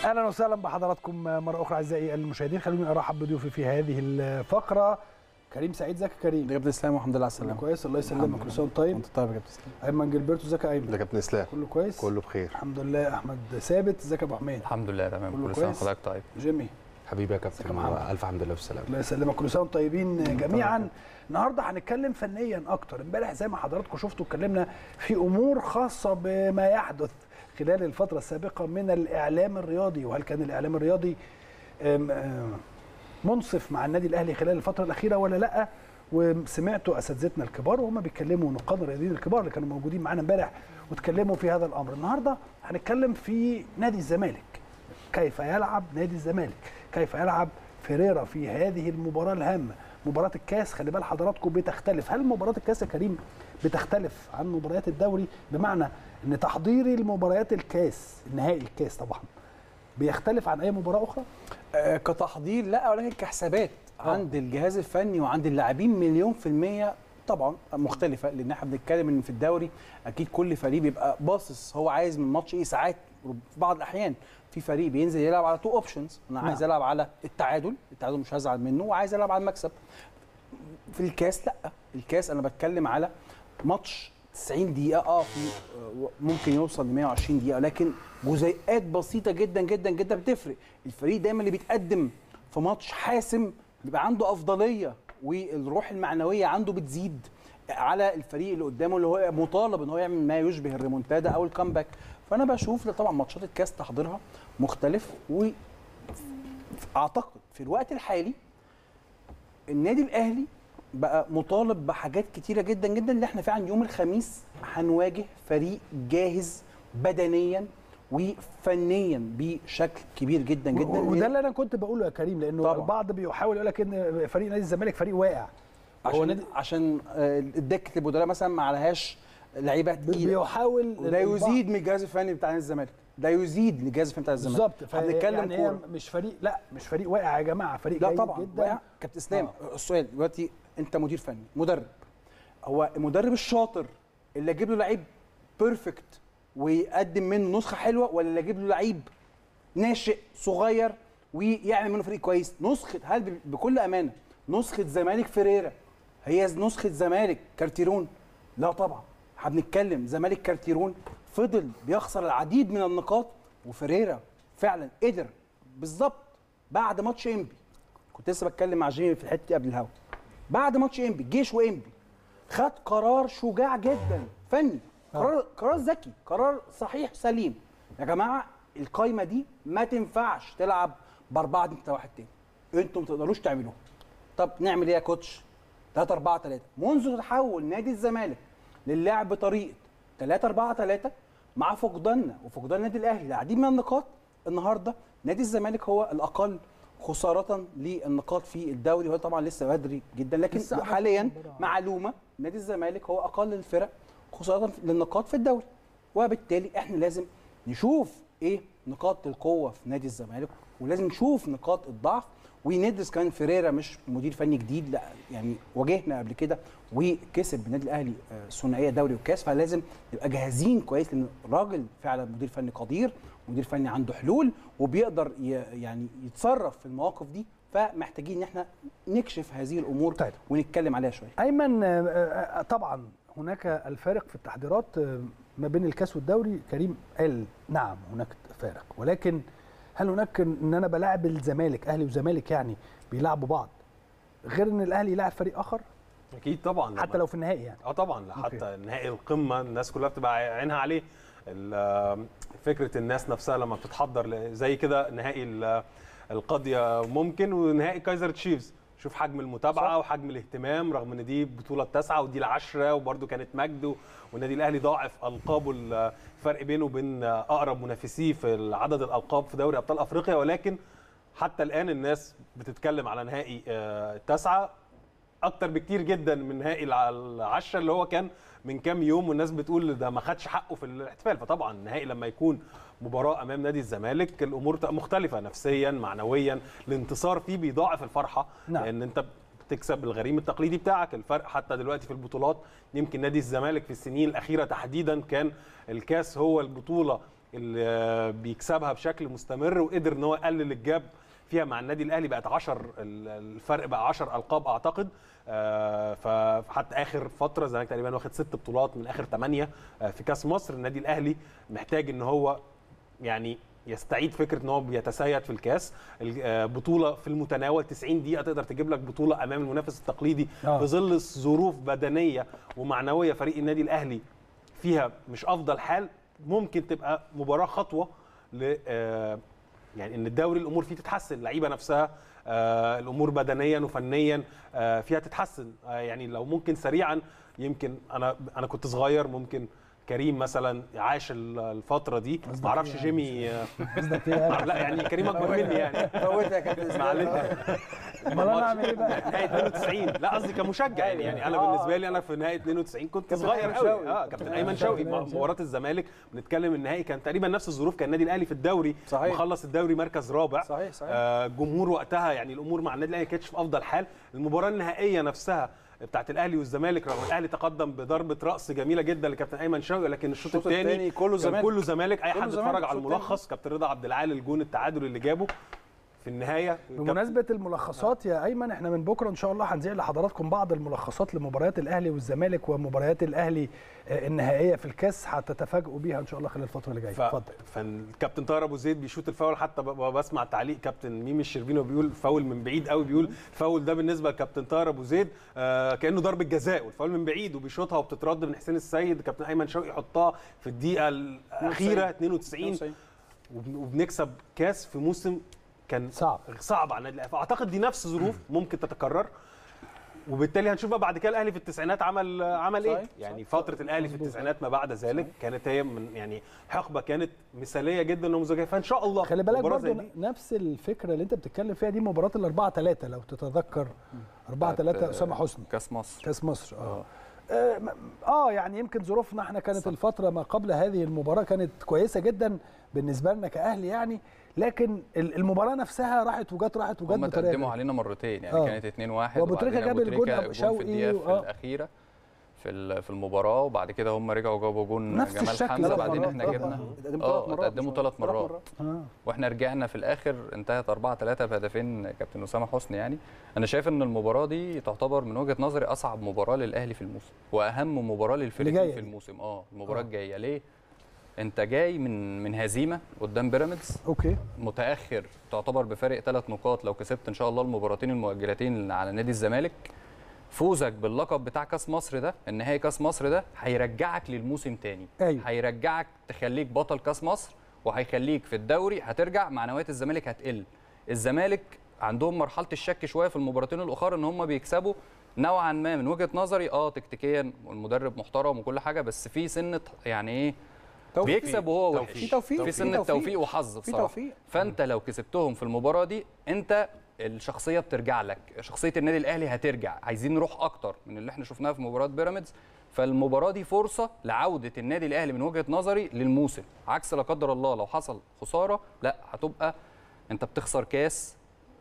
اهلا وسهلا بحضراتكم مره اخرى اعزائي المشاهدين خلوني ارحب بضيوفي في هذه الفقره كريم سعيد ازيك يا كريم يا كابتن اسلام والحمد لله على كله السلامه كويس الله يسلمك كل سنه وانت طيب انت طيب يا كابتن اسلام ايمن جilberto ازيك يا ايمن ده كابتن اسلام كله كويس كله بخير الحمد لله احمد ثابت ازيك يا ابو حميد الحمد لله تمام كله كل سنه كويس؟ وحضرتك طيب جيمي حبيبي يا ازيك يا كابتن محمد؟ الف حمد لله والسلامه الله يسلمك كل سنه وانتم طيبين جميعا النهارده هنتكلم فنيا اكتر امبارح زي ما حضراتكم شفتوا اتكلمنا في امور خاصه بما يحدث خلال الفتره السابقه من الاعلام الرياضي وهل كان الاعلام الرياضي أم، أم، منصف مع النادي الاهلي خلال الفتره الاخيره ولا لا وسمعتوا اساتذتنا الكبار وهم بيتكلموا نقاد الرياضيين الكبار اللي كانوا موجودين معانا امبارح واتكلموا في هذا الامر النهارده هنتكلم في نادي الزمالك كيف يلعب نادي الزمالك كيف يلعب فيريرا في هذه المباراة الهامة مباراة الكاس خلي بال حضراتكم بتختلف هل مباراة الكاس يا كريم بتختلف عن مباريات الدوري بمعنى ان تحضيري المباريات الكاس النهائي الكاس طبعا بيختلف عن اي مباراة اخرى آه كتحضير لا ولكن كحسابات عند الجهاز الفني وعند اللاعبين مليون في المية طبعا مختلفة لأن احنا بنتكلم إن في الدوري أكيد كل فريق بيبقى باصص هو عايز من الماتش إيه ساعات في بعض الأحيان في فريق بينزل يلعب على تو اوبشنز أنا عايز نعم. ألعب على التعادل التعادل مش هزعل منه وعايز ألعب على المكسب في الكاس لا الكاس أنا بتكلم على ماتش 90 دقيقة اه في آه، ممكن يوصل ل 120 دقيقة لكن جزيئات بسيطة جدا جدا جدا بتفرق الفريق دايما اللي بيتقدم في ماتش حاسم بيبقى عنده أفضلية والروح المعنوية عنده بتزيد على الفريق اللي قدامه اللي هو مطالب ان هو يعمل ما يشبه الريمونتادا او الكامباك فانا بشوف لا طبعا ماتشات الكاس تحضيرها مختلف واعتقد في الوقت الحالي النادي الاهلي بقى مطالب بحاجات كتيره جدا جدا اللي احنا فعلا يوم الخميس هنواجه فريق جاهز بدنيا وفنيا بشكل كبير جدا جدا وده اللي انا كنت بقوله يا كريم لانه طبعاً. البعض بيحاول يقول لك ان فريق نادي الزمالك فريق واقع هو عشان نادي عشان آه، الدكه البدلاء مثلا ما عليهاش لعيبه تقيله بيحاول وده البعض- يزيد من الجهاز الفني بتاع نادي الزمالك ده يزيد من الجهاز الفني بتاع الزمالك بالظبط احنا بنتكلم يعني هي كوره مش فريق لا مش فريق واقع يا جماعه فريق لا جيد طبعا جدا واقع. كابتن اسلام السؤال دلوقتي انت مدير فني مدرب هو المدرب الشاطر اللي اجيب له لعيب بيرفكت ويقدم منه نسخه حلوه ولا اللي اجيب له لعيب ناشئ صغير ويعمل منه فريق كويس نسخه هل ب- بكل امانه نسخه زمالك فيريرا هي نسخه زمالك كارتيرون لا طبعا احنا بنتكلم زمالك كارتيرون فضل بيخسر العديد من النقاط وفيريرا فعلا قدر بالظبط بعد ماتش انبي كنت لسه بتكلم مع جيمي في الحته دي قبل الهوا بعد ماتش انبي الجيش وانبي خد قرار شجاع جدا فني قرار قرار ذكي قرار صحيح سليم يا جماعه القايمه دي ما تنفعش تلعب باربعه انت واحد تاني انتوا ما تقدروش تعملوها طب نعمل ايه يا كوتش 3 4 3 منذ تحول نادي الزمالك للعب بطريقه 3 4 3 مع فقداننا وفقدان النادي الاهلي لعديد من النقاط النهارده نادي الزمالك هو الاقل خساره للنقاط في الدوري هو طبعا لسه بدري جدا لكن لسه عندك حاليا مباراة. معلومه نادي الزمالك هو اقل الفرق خساره للنقاط في الدوري وبالتالي احنا لازم نشوف ايه نقاط القوه في نادي الزمالك ولازم نشوف نقاط الضعف وندرس كمان فيريرا مش مدير فني جديد لا يعني واجهنا قبل كده وكسب النادي الاهلي آه، ثنائيه دوري وكاس فلازم نبقى جاهزين كويس لان الراجل فعلا مدير فني قدير مدير فني عنده حلول وبيقدر ي- يعني يتصرف في المواقف دي فمحتاجين ان احنا نكشف هذه الامور طيب. ونتكلم عليها شويه ايمن آه، آه، طبعا هناك الفارق في التحضيرات آه، ما بين الكاس والدوري كريم قال نعم هناك فارق ولكن هل هناك ان انا بلاعب الزمالك اهلي وزمالك يعني بيلعبوا بعض غير ان الاهلي يلاعب فريق اخر اكيد طبعا حتى لو في النهائي يعني اه طبعا حتى نهائي القمه الناس كلها بتبقى عينها عليه ال- فكره الناس نفسها لما بتتحضر ل- زي كده نهائي ال- القاضيه ممكن ونهائي كايزر تشيفز شوف حجم المتابعه صح. وحجم الاهتمام رغم ان دي البطوله التاسعه ودي العشره وبرده كانت مجد و- والنادي الاهلي ضاعف القابه الفرق بينه وبين اقرب منافسيه في عدد الالقاب في دوري ابطال افريقيا ولكن حتى الان الناس بتتكلم على نهائي آه، التاسعه اكتر بكتير جدا من نهائي الع- العشرة اللي هو كان من كام يوم والناس بتقول ده ما خدش حقه في الاحتفال فطبعا النهائي لما يكون مباراه امام نادي الزمالك الامور تبقى مختلفه نفسيا معنويا الانتصار فيه بيضاعف الفرحه نعم. لان انت تكسب الغريم التقليدي بتاعك الفرق حتى دلوقتي في البطولات يمكن نادي الزمالك في السنين الاخيره تحديدا كان الكاس هو البطوله اللي بيكسبها بشكل مستمر وقدر ان هو يقلل الجاب فيها مع النادي الاهلي بقت 10 الفرق بقى 10 القاب اعتقد آه، فحتى اخر فتره الزمالك تقريبا واخد ست بطولات من اخر ثمانيه في كاس مصر النادي الاهلي محتاج ان هو يعني يستعيد فكره ان هو بيتسيد في الكاس ال- آه، بطوله في المتناول 90 دقيقه تقدر تجيب لك بطوله امام المنافس التقليدي آه. في ظل ظروف بدنيه ومعنويه فريق النادي الاهلي فيها مش افضل حال ممكن تبقى مباراه خطوه ل آه، يعني ان الدوري الامور فيه تتحسن اللعيبه نفسها آه، الامور بدنيا وفنيا آه، فيها تتحسن آه، يعني لو ممكن سريعا يمكن انا انا كنت صغير ممكن كريم مثلا عاش ال- الفتره دي قصدك ما اعرفش إيه جيمي آه، قصدك ايه يعني؟ لا يعني كريم اكبر مني يعني فوتها يا كابتن معلش امال انا اعمل ايه بقى؟ نهايه 92 لا قصدي كمشجع يعني يعني انا بالنسبه لي انا في نهايه 92 كنت كابتن صغير أيمن قوي شوقي. اه كابتن ايمن شوقي أيمن شوقي. مباراه الزمالك بنتكلم النهائي كان تقريبا نفس الظروف كان النادي الاهلي في الدوري صحيح. مخلص الدوري مركز رابع صحيح صحيح آه، جمهور وقتها يعني الامور مع النادي الاهلي كانتش في افضل حال المباراه النهائيه نفسها بتاعت الاهلي والزمالك رغم الاهلي تقدم بضربه راس جميله جدا لكابتن ايمن شوقي لكن الشوط الشوط الثاني التاني كله كان زمالك. كله زمالك اي كله حد زمالك اتفرج على الشوط التاني. الملخص كابتن رضا عبد العال الجون التعادل اللي جابه في النهايه بمناسبه الملخصات يا ايمن احنا من بكره ان شاء الله هنذيع لحضراتكم بعض الملخصات لمباريات الاهلي والزمالك ومباريات الاهلي آه، النهائيه في الكاس هتتفاجئوا بيها ان شاء الله خلال الفتره اللي جايه ف... اتفضل فالكابتن طاهر ابو زيد بيشوط الفاول حتى ب... ب- بسمع تعليق كابتن ميمي الشربيني وبيقول فاول من بعيد قوي بيقول الفاول ده بالنسبه لكابتن طاهر ابو زيد آه كانه ضربه جزاء والفاول من بعيد وبيشوطها وبتترد من حسين السيد كابتن ايمن شوقي يحطها في الدقيقه الاخيره 92 وبن- وبنكسب كاس في موسم كان صعب. صعب على النادي الاهلي فاعتقد دي نفس ظروف ممكن تتكرر وبالتالي هنشوف بقى بعد كده الاهلي في التسعينات عمل عمل ايه صحيح، يعني فتره الاهلي في التسعينات ما بعد ذلك كانت هي من يعني حقبه كانت مثاليه جدا ونموذجيه فان شاء الله خلي بالك مباراة برضو زي دي نفس الفكره اللي انت بتتكلم فيها دي مباراه الأربعة ثلاثة لو تتذكر أربعة ثلاثة أسامة حسني كاس مصر كاس مصر اه آه، م- اه يعني يمكن ظروفنا احنا كانت صح. الفتره ما قبل هذه المباراه كانت كويسه جدا بالنسبه لنا كاهلي يعني لكن ال- المباراه نفسها راحت وجت راحت وجت هم بطريقه تقدموا غير. علينا مرتين يعني آه. كانت 2 1 وأبو تريكة جاب الجون أبو في شوقي الدقيقه و- آه. في الاخيره في ال- في المباراه وبعد كده هم رجعوا جابوا جون نفس جمال الشكل حمزه ثلاث بعدين مرات احنا طبعاً. جبنا اتقدموا اه ثلاث مرات اتقدموا مش ثلاث مرة. مرات آه. واحنا رجعنا في الاخر انتهت 4 3 بهدفين كابتن اسامه حسني يعني انا شايف ان المباراه دي تعتبر من وجهه نظري اصعب مباراه للاهلي في الموسم واهم مباراه اللي للفريقين جاية في دي. الموسم اه المباراه آه. الجايه ليه انت جاي من من هزيمه قدام بيراميدز اوكي متاخر تعتبر بفارق ثلاث نقاط لو كسبت ان شاء الله المباراتين المؤجلتين على نادي الزمالك فوزك باللقب بتاع كاس مصر ده النهائي كاس مصر ده هيرجعك للموسم تاني أيوة. هيرجعك تخليك بطل كاس مصر وهيخليك في الدوري هترجع معنويات الزمالك هتقل الزمالك عندهم مرحله الشك شويه في المباراتين الاخرى ان هم بيكسبوا نوعا ما من وجهه نظري اه تكتيكيا والمدرب محترم وكل حاجه بس في سنه يعني ايه توفيق. بيكسب وهو وحش في توفيق في سنه توفيق وحظ في بصراحه توفيق. فانت لو كسبتهم في المباراه دي انت الشخصيه بترجع لك شخصيه النادي الاهلي هترجع عايزين نروح اكتر من اللي احنا شفناه في مباراه بيراميدز فالمباراه دي فرصه لعوده النادي الاهلي من وجهه نظري للموسم عكس لا قدر الله لو حصل خساره لا هتبقى انت بتخسر كاس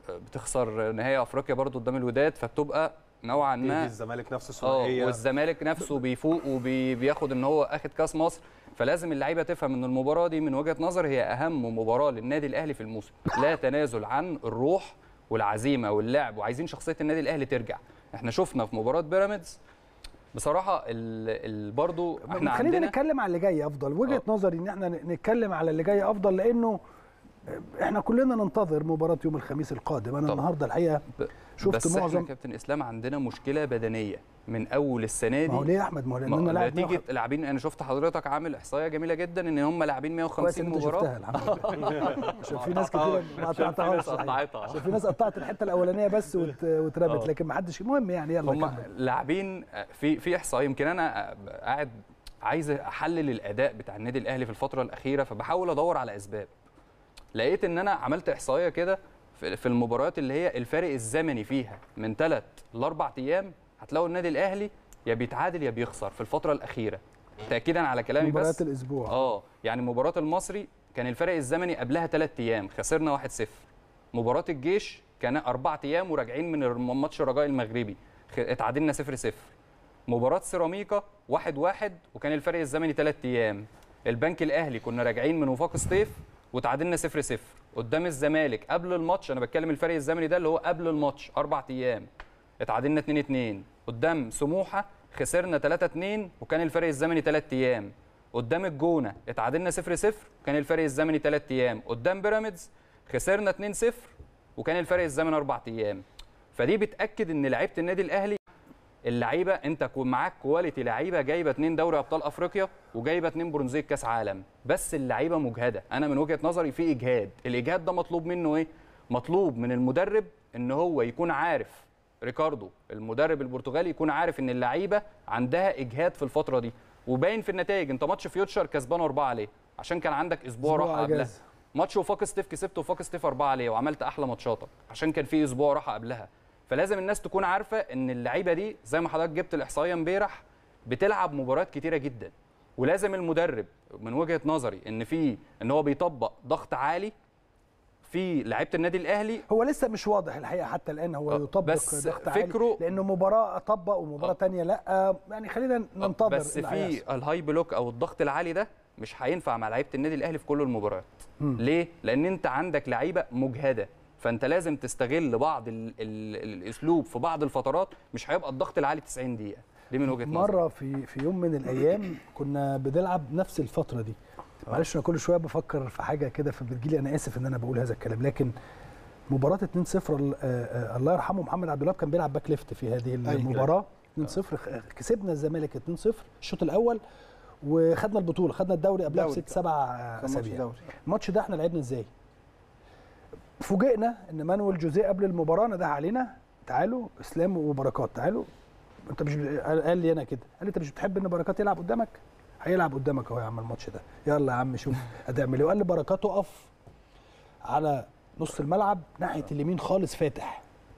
بتخسر نهائي افريقيا برضو قدام الوداد فبتبقى نوعا تيجي ما الزمالك نفس اه الثنائيه والزمالك نفسه بيفوق وبياخد ان هو اخد كاس مصر فلازم اللعيبه تفهم ان المباراه دي من وجهه نظر هي اهم مباراه للنادي الاهلي في الموسم لا تنازل عن الروح والعزيمه واللعب وعايزين شخصيه النادي الاهلي ترجع احنا شفنا في مباراه بيراميدز بصراحه ال ال برضو احنا خلينا عندنا نتكلم على اللي جاي افضل وجهه آه. نظري ان احنا نتكلم على اللي جاي افضل لانه احنا كلنا ننتظر مباراه يوم الخميس القادم انا طبعا. النهارده الحقيقه ب- شفت بس احنا معظم كابتن اسلام عندنا مشكله بدنيه من اول السنه ما هو دي ليه يا احمد ما هو ما- لاننا لاعب نتيجه لاعبين انا شفت حضرتك عامل احصائيه جميله جدا ان هم لاعبين كويس 150 ان انت مباراه شفتها الحمد لله عشان في ناس كتير ما قطعتهاش صحيح. قطعتها. عشان في ناس قطعت الحته الاولانيه بس وت- واترمت آه. لكن ما حدش المهم يعني يلا هم كمل. لاعبين في في احصائيه يمكن انا قاعد عايز احلل الاداء بتاع النادي الاهلي في الفتره الاخيره فبحاول ادور على اسباب لقيت ان انا عملت احصائيه كده في في المباريات اللي هي الفارق الزمني فيها من ثلاث لاربع ايام هتلاقوا النادي الاهلي يا بيتعادل يا بيخسر في الفتره الاخيره تاكيدا على كلامي مباريات بس الاسبوع اه يعني مباراه المصري كان الفرق الزمني قبلها ثلاث ايام خسرنا 1-0 مباراه الجيش كان اربع ايام وراجعين من الم- ماتش الرجاء المغربي خ- اتعادلنا 0-0 مباراه سيراميكا 1-1 وكان الفرق الزمني ثلاث ايام البنك الاهلي كنا راجعين من وفاق سطيف وتعادلنا 0 0 قدام الزمالك قبل الماتش انا بتكلم الفرق الزمني ده اللي هو قبل الماتش اربع ايام اتعادلنا 2 2 قدام سموحه خسرنا 3 2 وكان الفرق الزمني 3 ايام قدام الجونه اتعادلنا 0 0 وكان الفرق الزمني 3 ايام قدام بيراميدز خسرنا 2 0 وكان الفرق الزمني 4 ايام فدي بتاكد ان لعيبه النادي الاهلي اللعيبه انت كو- معاك كواليتي لعيبه جايبه اتنين دوري ابطال افريقيا وجايبه اتنين برونزيه كاس عالم بس اللعيبه مجهده انا من وجهه نظري في اجهاد الاجهاد ده مطلوب منه ايه مطلوب من المدرب ان هو يكون عارف ريكاردو المدرب البرتغالي يكون عارف ان اللعيبه عندها اجهاد في الفتره دي وباين في النتائج انت ماتش فيوتشر كسبان اربعه عليه عشان كان عندك اسبوع أسبوع راحه قبلها أجازة. ماتش وفاق ستيف كسبت وفاق ستيف أربعة عليه وعملت أحلى ماتشاتك عشان كان في أسبوع راحة قبلها فلازم الناس تكون عارفة إن اللعيبة دي زي ما حضرتك جبت الإحصائية امبارح بتلعب مباريات كتيرة جدا ولازم المدرب من وجهة نظري إن في إن هو بيطبق ضغط عالي في لعيبة النادي الأهلي هو لسه مش واضح الحقيقه حتى الان هو آه، يطبق بس ضغط عالي فكره- لانه مباراه طبق ومباراه آه. تانية لا يعني خلينا ننتظر بس اللي هيحصل. في الهاي بلوك او الضغط العالي ده مش هينفع مع لعيبه النادي الاهلي في كل المباريات ليه لان انت عندك لعيبه مجهده فانت لازم تستغل بعض ال ال الاسلوب في بعض الفترات مش هيبقى الضغط العالي 90 دقيقه دي من وجهه نظري مره في في يوم من الايام كنا بنلعب نفس الفتره دي معلش انا كل شويه بفكر في حاجه كده فبتجيلي انا اسف ان انا بقول هذا الكلام لكن مباراه 2-0 ال- آه، آه، الله يرحمه محمد عبد الوهاب كان بيلعب باك ليفت في هذه المباراه 2-0 خ- كسبنا الزمالك 2-0 الشوط الاول وخدنا البطوله خدنا الدوري قبلها دوري. بست سبع كان ماتش اسابيع دوري. الماتش ده احنا لعبنا ازاي؟ فوجئنا ان مانويل جوزيه قبل المباراه نده علينا تعالوا اسلام وبركات تعالوا انت مش قال قال لي انا كده قال لي انت مش بتحب ان بركات يلعب قدامك؟ هيلعب قدامك اهو يا عم الماتش ده يلا يا عم شوف هتعمل ايه وقال لي بركات اقف على نص الملعب ناحيه اليمين خالص فاتح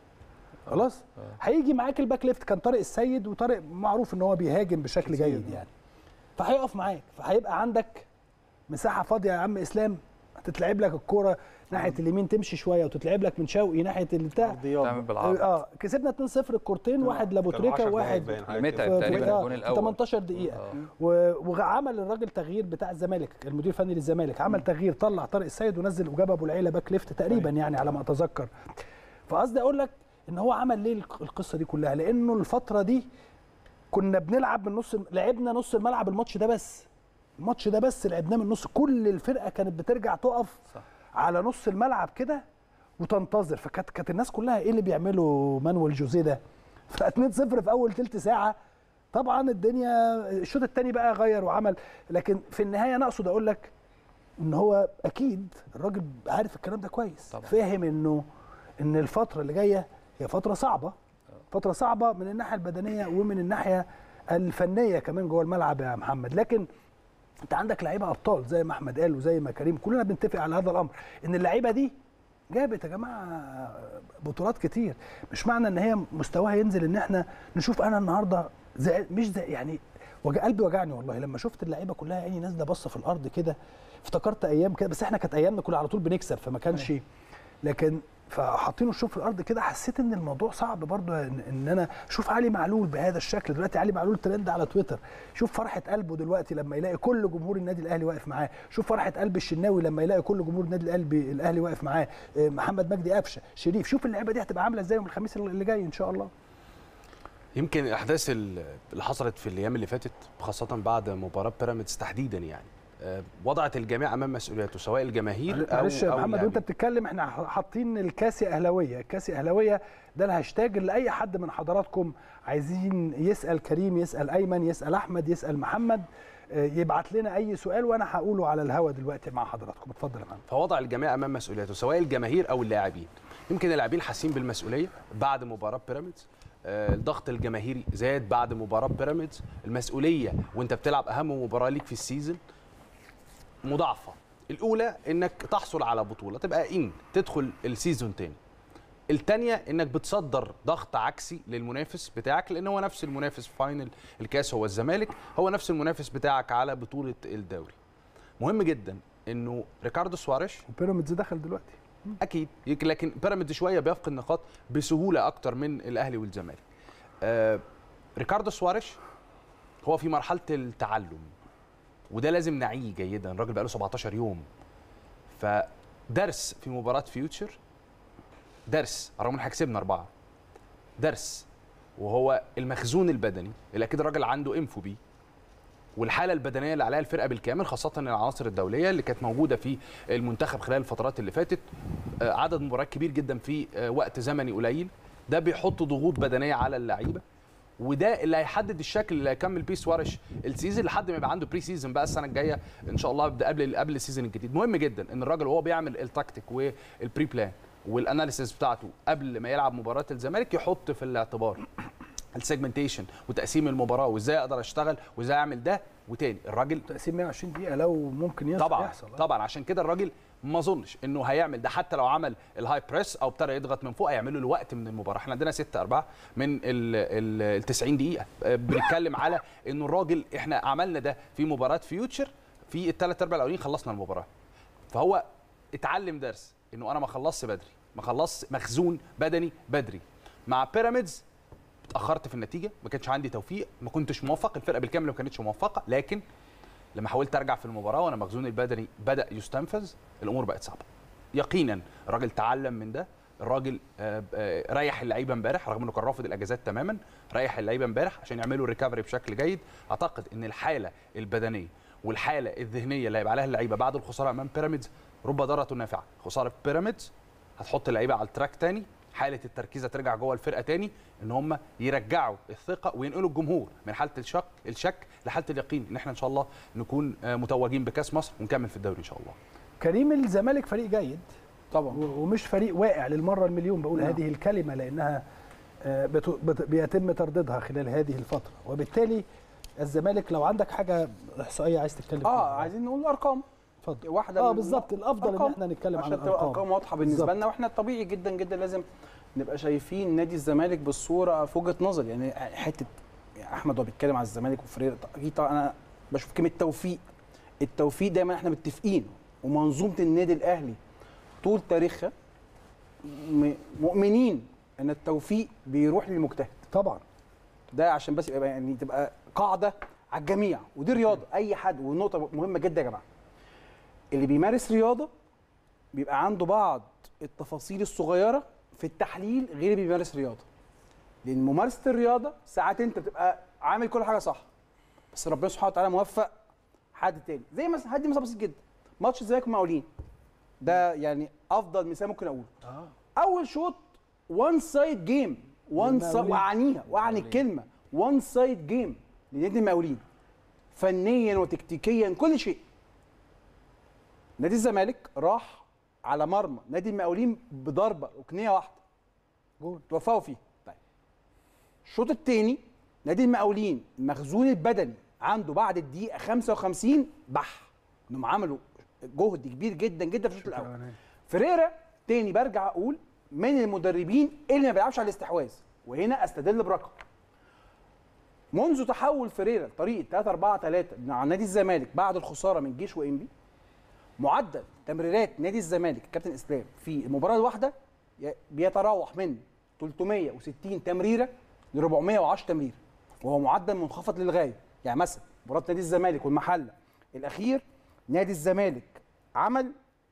خلاص هيجي معاك الباك ليفت كان طارق السيد وطارق معروف ان هو بيهاجم بشكل كتير، جيد آه. يعني فهيقف معاك فهيبقى عندك مساحه فاضيه يا عم اسلام هتتلعب لك الكوره ناحيه اليمين تمشي شويه وتتلعب لك من شوقي ناحيه البتاع تعمل عرضيات بالعرض اه كسبنا 2-0 الكورتين واحد لابو كانوا 10 تريكه دقايق وواحد باين حاجة متعب كده. في- تقريبا آه، الجون في الأول. 18 دقيقه آه. و- وعمل الراجل تغيير بتاع الزمالك المدير الفني للزمالك عمل تغيير طلع طارق السيد ونزل وجاب ابو العيله باك ليفت تقريبا يعني على ما اتذكر فقصدي اقول لك ان هو عمل ليه الق- القصه دي كلها لانه الفتره دي كنا بنلعب من نص لعبنا نص الملعب الماتش ده بس الماتش ده بس لعبناه من نص كل الفرقه كانت بترجع تقف صح. على نص الملعب كده وتنتظر فكانت كانت الناس كلها ايه اللي بيعمله مانويل جوزيه ده ف 2-0 في اول ثلث ساعه طبعا الدنيا الشوط الثاني بقى غير وعمل لكن في النهايه انا اقصد اقول لك ان هو اكيد الراجل عارف الكلام ده كويس طبعا. فاهم انه ان الفتره اللي جايه هي فتره صعبه فتره صعبه من الناحيه البدنيه ومن الناحيه الفنيه كمان جوه الملعب يا محمد لكن انت عندك لعيبه ابطال زي ما احمد قال وزي ما كريم كلنا بنتفق على هذا الامر ان اللعيبه دي جابت يا جماعه بطولات كتير مش معنى ان هي مستواها ينزل ان احنا نشوف انا النهارده زي مش زي يعني وجع قلبي وجعني والله لما شفت اللعيبه كلها عيني نازله باصه في الارض كده افتكرت ايام كده بس احنا كانت ايامنا كلها على طول بنكسب فما كانش لكن فحاطينه الشوط في الارض كده حسيت ان الموضوع صعب برضه ان, ان انا اشوف علي معلول بهذا الشكل دلوقتي علي معلول ترند على تويتر شوف فرحه قلبه دلوقتي لما يلاقي كل جمهور النادي الاهلي واقف معاه شوف فرحه قلب الشناوي لما يلاقي كل جمهور النادي الاهلي الاهلي واقف معاه إيه، محمد مجدي قفشه شريف شوف اللعيبه دي هتبقى عامله ازاي يوم الخميس اللي جاي ان شاء الله يمكن الاحداث ال- اللي حصلت في الايام اللي فاتت خاصه بعد مباراه بيراميدز تحديدا يعني آه، وضعت الجميع امام مسؤوليته سواء الجماهير او معلش يا أو محمد وانت اللاعبين. بتتكلم احنا حاطين الكاسي اهلاويه الكاسي اهلاويه ده الهاشتاج اللي اي حد من حضراتكم عايزين يسال كريم يسال ايمن يسال احمد يسال محمد آه، يبعت لنا اي سؤال وانا هقوله على الهوا دلوقتي مع حضراتكم اتفضل يا محمد فوضع الجميع امام مسؤوليته سواء الجماهير او اللاعبين يمكن اللاعبين حاسين بالمسؤوليه بعد مباراه بيراميدز آه، الضغط الجماهيري زاد بعد مباراه بيراميدز المسؤوليه وانت بتلعب اهم مباراه ليك في السيزون مضاعفه الاولى انك تحصل على بطوله تبقى ان تدخل السيزون تاني الثانيه انك بتصدر ضغط عكسي للمنافس بتاعك لان هو نفس المنافس في فاينل الكاس هو الزمالك هو نفس المنافس بتاعك على بطوله الدوري مهم جدا انه ريكاردو سواريش وبيراميدز دخل دلوقتي اكيد يك- لكن بيراميدز شويه بيفقد نقاط بسهوله اكتر من الاهلي والزمالك آه ريكاردو سواريش هو في مرحله التعلم وده لازم نعيه جيدا الراجل بقاله 17 يوم فدرس في مباراه فيوتشر درس رغم ان احنا كسبنا اربعه درس وهو المخزون البدني اللي اكيد الراجل عنده انفو بيه والحاله البدنيه اللي عليها الفرقه بالكامل خاصه العناصر الدوليه اللي كانت موجوده في المنتخب خلال الفترات اللي فاتت آه، عدد مباريات كبير جدا في آه، وقت زمني قليل ده بيحط ضغوط بدنيه على اللعيبه وده اللي هيحدد الشكل اللي هيكمل بيه سوارش السيزون لحد ما يبقى عنده بري سيزون بقى السنه الجايه ان شاء الله يبدا قبل قبل السيزون الجديد مهم جدا ان الراجل وهو بيعمل التكتيك والبري بلان والاناليسيس بتاعته قبل ما يلعب مباراه الزمالك يحط في الاعتبار السيجمنتيشن وتقسيم المباراه وازاي اقدر اشتغل وازاي اعمل ده وتاني الراجل تقسيم 120 دقيقه لو ممكن يحصل طبعا يحصل آه. طبعا عشان كده الراجل ما اظنش انه هيعمل ده حتى لو عمل الهاي بريس او ابتدى يضغط من فوق هيعمله الوقت من المباراه احنا عندنا 6 4 من ال 90 دقيقه آه، بنتكلم على انه الراجل احنا عملنا ده في مباراه فيوتشر في الثلاث ارباع الاولين خلصنا المباراه فهو اتعلم درس انه انا ما خلصش بدري ما خلصش مخزون بدني بدري مع بيراميدز اتاخرت في النتيجه ما كانش عندي توفيق ما كنتش موفق الفرقه بالكامل ما كانتش موفقه لكن لما حاولت ارجع في المباراه وانا مخزوني البدني بدا يستنفذ الامور بقت صعبه يقينا الراجل تعلم من ده الراجل آه، آه، ريح اللعيبه امبارح رغم انه كان رافض الاجازات تماما ريح اللعيبه امبارح عشان يعملوا ريكفري بشكل جيد اعتقد ان الحاله البدنيه والحاله الذهنيه اللي هيبقى عليها اللعيبه بعد الخساره امام بيراميدز رب ضاره نافعه خساره بيراميدز هتحط اللعيبه على التراك تاني حاله التركيز هترجع جوه الفرقه تاني ان هم يرجعوا الثقه وينقلوا الجمهور من حاله الشك الشك لحاله اليقين ان احنا ان شاء الله نكون آه، متوجين بكاس مصر ونكمل في الدوري ان شاء الله كريم الزمالك فريق جيد طبعا و- ومش فريق واقع للمره المليون بقول نعم. هذه الكلمه لانها آه، بت- بت- بيتم ترديدها خلال هذه الفتره وبالتالي الزمالك لو عندك حاجه احصائيه عايز تتكلم فيها اه عايزين نقول ارقام اتفضل واحده اه من- بالظبط الافضل ان أرقام. احنا نتكلم عن عشان تبقى الارقام ارقام واضحه بالنسبه بالظبط. لنا واحنا طبيعي جدا جدا لازم نبقى شايفين نادي الزمالك بالصوره في وجهه نظر يعني حته يعني احمد وهو بيتكلم على الزمالك وفريق اكيد طبعا انا بشوف كلمه توفيق التوفيق دايما احنا متفقين ومنظومه النادي الاهلي طول تاريخها م- مؤمنين ان التوفيق بيروح للمجتهد طبعا ده عشان بس يبقى يعني تبقى قاعده على الجميع ودي رياضه اي حد ونقطه مهمه جدا يا جماعه اللي بيمارس رياضه بيبقى عنده بعض التفاصيل الصغيره في التحليل غير اللي بيمارس رياضه لان ممارسه الرياضه ساعات انت بتبقى عامل كل حاجه صح بس ربنا سبحانه وتعالى موفق حد تاني زي مثلا هدي مثال بسيط جدا ماتش الزمالك والمقاولين ده يعني افضل مثال ممكن اقوله اه اول شوط وان سايد جيم وان للمقاولين. واعنيها واعني الكلمه وان سايد جيم لنادي المقاولين فنيا وتكتيكيا كل شيء نادي الزمالك راح على مرمى نادي المقاولين بضربه ركنيه واحده جول توفقوا فيه طيب الشوط الثاني نادي المقاولين المخزون البدني عنده بعد الدقيقه 55 بح انهم عملوا جهد كبير جدا جدا في الشوط الاول فريرا تاني برجع اقول من المدربين اللي ما بيلعبش على الاستحواذ وهنا استدل برقم منذ تحول فريرا لطريقه 3 4 3 مع نادي الزمالك بعد الخساره من جيش وانبي معدل تمريرات نادي الزمالك كابتن اسلام في المباراه الواحده ي- بيتراوح من 360 تمريره ل 410 تمريره وهو معدل منخفض للغايه يعني مثلا مباراه نادي الزمالك والمحله الاخير نادي الزمالك عمل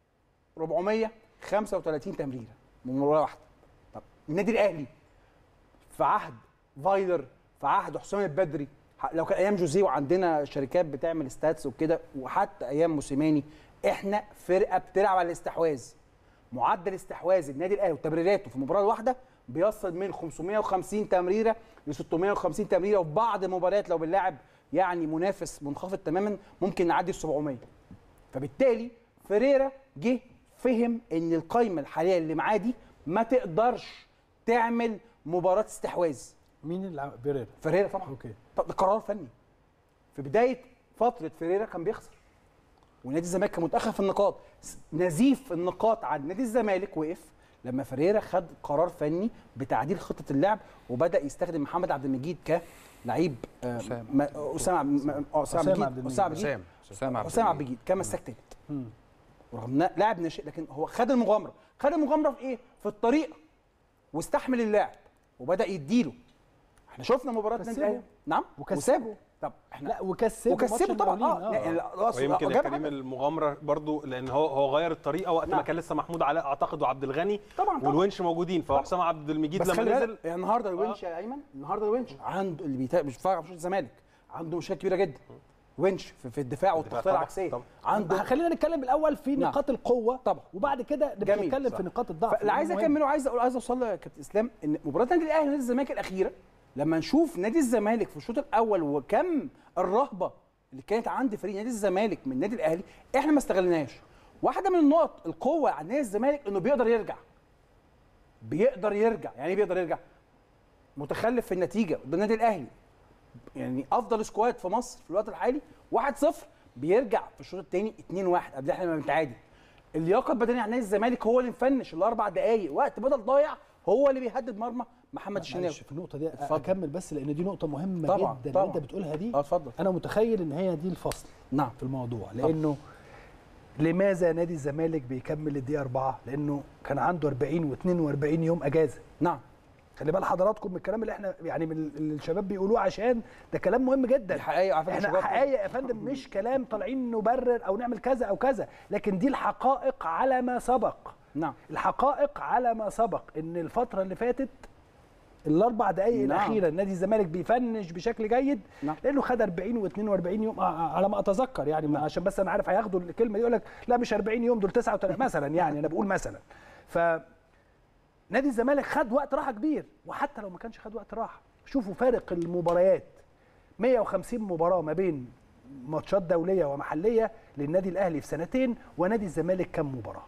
435 تمريره من مباراه واحده طب النادي الاهلي في عهد فايلر في عهد حسام البدري ح- لو كان ايام جوزيه وعندنا شركات بتعمل ستاتس وكده وحتى ايام موسيماني احنا فرقه بتلعب على الاستحواذ معدل استحواذ النادي الاهلي وتمريراته في المباراه الواحده بيصل من 550 تمريره ل 650 تمريره وفي بعض المباريات لو بنلاعب يعني منافس منخفض تماما ممكن نعدي ال 700 فبالتالي فريرا جه فهم ان القايمه الحاليه اللي معاه دي ما تقدرش تعمل مباراه استحواذ مين اللي عم- بيريرا فريرا طبعا اوكي طب ده قرار فني في بدايه فتره فريرا كان بيخسر ونادي الزمالك كان متاخر في النقاط س- نزيف النقاط عن نادي الزمالك وقف لما فريرا خد قرار فني بتعديل خطه اللعب وبدا يستخدم محمد عبد المجيد كلعيب آه، أسامة. ما- اسامه عبد م- آه، اسامه أسامة عبد عبد المجيد المجيد. اسامه عبد المجيد حسام حسام عبد حسام عبد المجيد. المجيد كان مساك تالت مم. ورغم انه لاعب ناشئ لكن هو خد المغامره خد المغامره في ايه في الطريقه واستحمل اللاعب وبدا يديله احنا شفنا مباراه كسبه. النادي الاهلي نعم وكسبه. وسابه طب احنا لا وكسبوا ماتش وكسبوا طبعا المقاولين، اه يعني لا، أصل- ويمكن يا جاب كريم حاجة. المغامره برضو لان هو هو غير الطريقه وقت ما نعم. كان لسه محمود علاء اعتقد وعبد الغني طبعا طبعا. والونش موجودين فحسام عبد المجيد بس لما خلي نزل بالك يعني النهارده الونش يا ايمن النهارده الونش عنده اللي بيتا... مش بيتفرج على ماتشات الزمالك عنده مشاكل كبيره جدا ونش في, في الدفاع والتغطيه طبعاً، العكسيه طبعاً. عنده خلينا نتكلم الاول في نعم. نقاط القوه طبعا. وبعد كده نبقى جميل، نتكلم صح. في نقاط الضعف فاللي عايز مهم. اكمله عايز اقول عايز اوصل له يا كابتن اسلام ان مباراه النادي الاهلي ونادي الزمالك الاخيره لما نشوف نادي الزمالك في الشوط الاول وكم الرهبه اللي كانت عند فريق نادي الزمالك من النادي الاهلي احنا ما استغلناهاش واحده من النقط القوه عند نادي الزمالك انه بيقدر يرجع بيقدر يرجع يعني ايه بيقدر يرجع متخلف في النتيجه قدام النادي الاهلي يعني افضل سكواد في مصر في الوقت الحالي 1-0 بيرجع في الشوط الثاني 2-1 قبل احنا ما بنتعادل اللياقه البدنيه على نادي الزمالك هو اللي مفنش الاربع دقائق وقت بدل ضايع هو اللي بيهدد مرمى محمد الشناوي معلش في النقطه دي اتفضل. اكمل بس لان دي نقطه مهمه طبعاً، جدا طبعاً. اللي انت بتقولها دي اه اتفضل انا متخيل ان هي دي الفصل نعم في الموضوع لانه لماذا نادي الزمالك بيكمل الدقيقه 4 لانه كان عنده 40 و42 يوم اجازه نعم خلي بال حضراتكم من الكلام اللي احنا يعني من اللي الشباب بيقولوه عشان ده كلام مهم جدا دي حقيقه على فكره احنا شباب. حقائق يا فندم مش كلام طالعين نبرر او نعمل كذا او كذا لكن دي الحقائق على ما سبق نعم الحقائق على ما سبق ان الفتره اللي فاتت الاربع دقائق نعم. الاخيره نادي الزمالك بيفنش بشكل جيد نعم. لانه خد 40 و42 يوم آه، على ما اتذكر يعني ما- عشان بس انا عارف هياخدوا الكلمه دي يقول لك لا مش 40 يوم دول 39 مثلا يعني انا بقول مثلا ف نادي الزمالك خد وقت راحه كبير وحتى لو ما كانش خد وقت راحه شوفوا فارق المباريات 150 مباراه ما بين ماتشات دوليه ومحليه للنادي الاهلي في سنتين ونادي الزمالك كم مباراه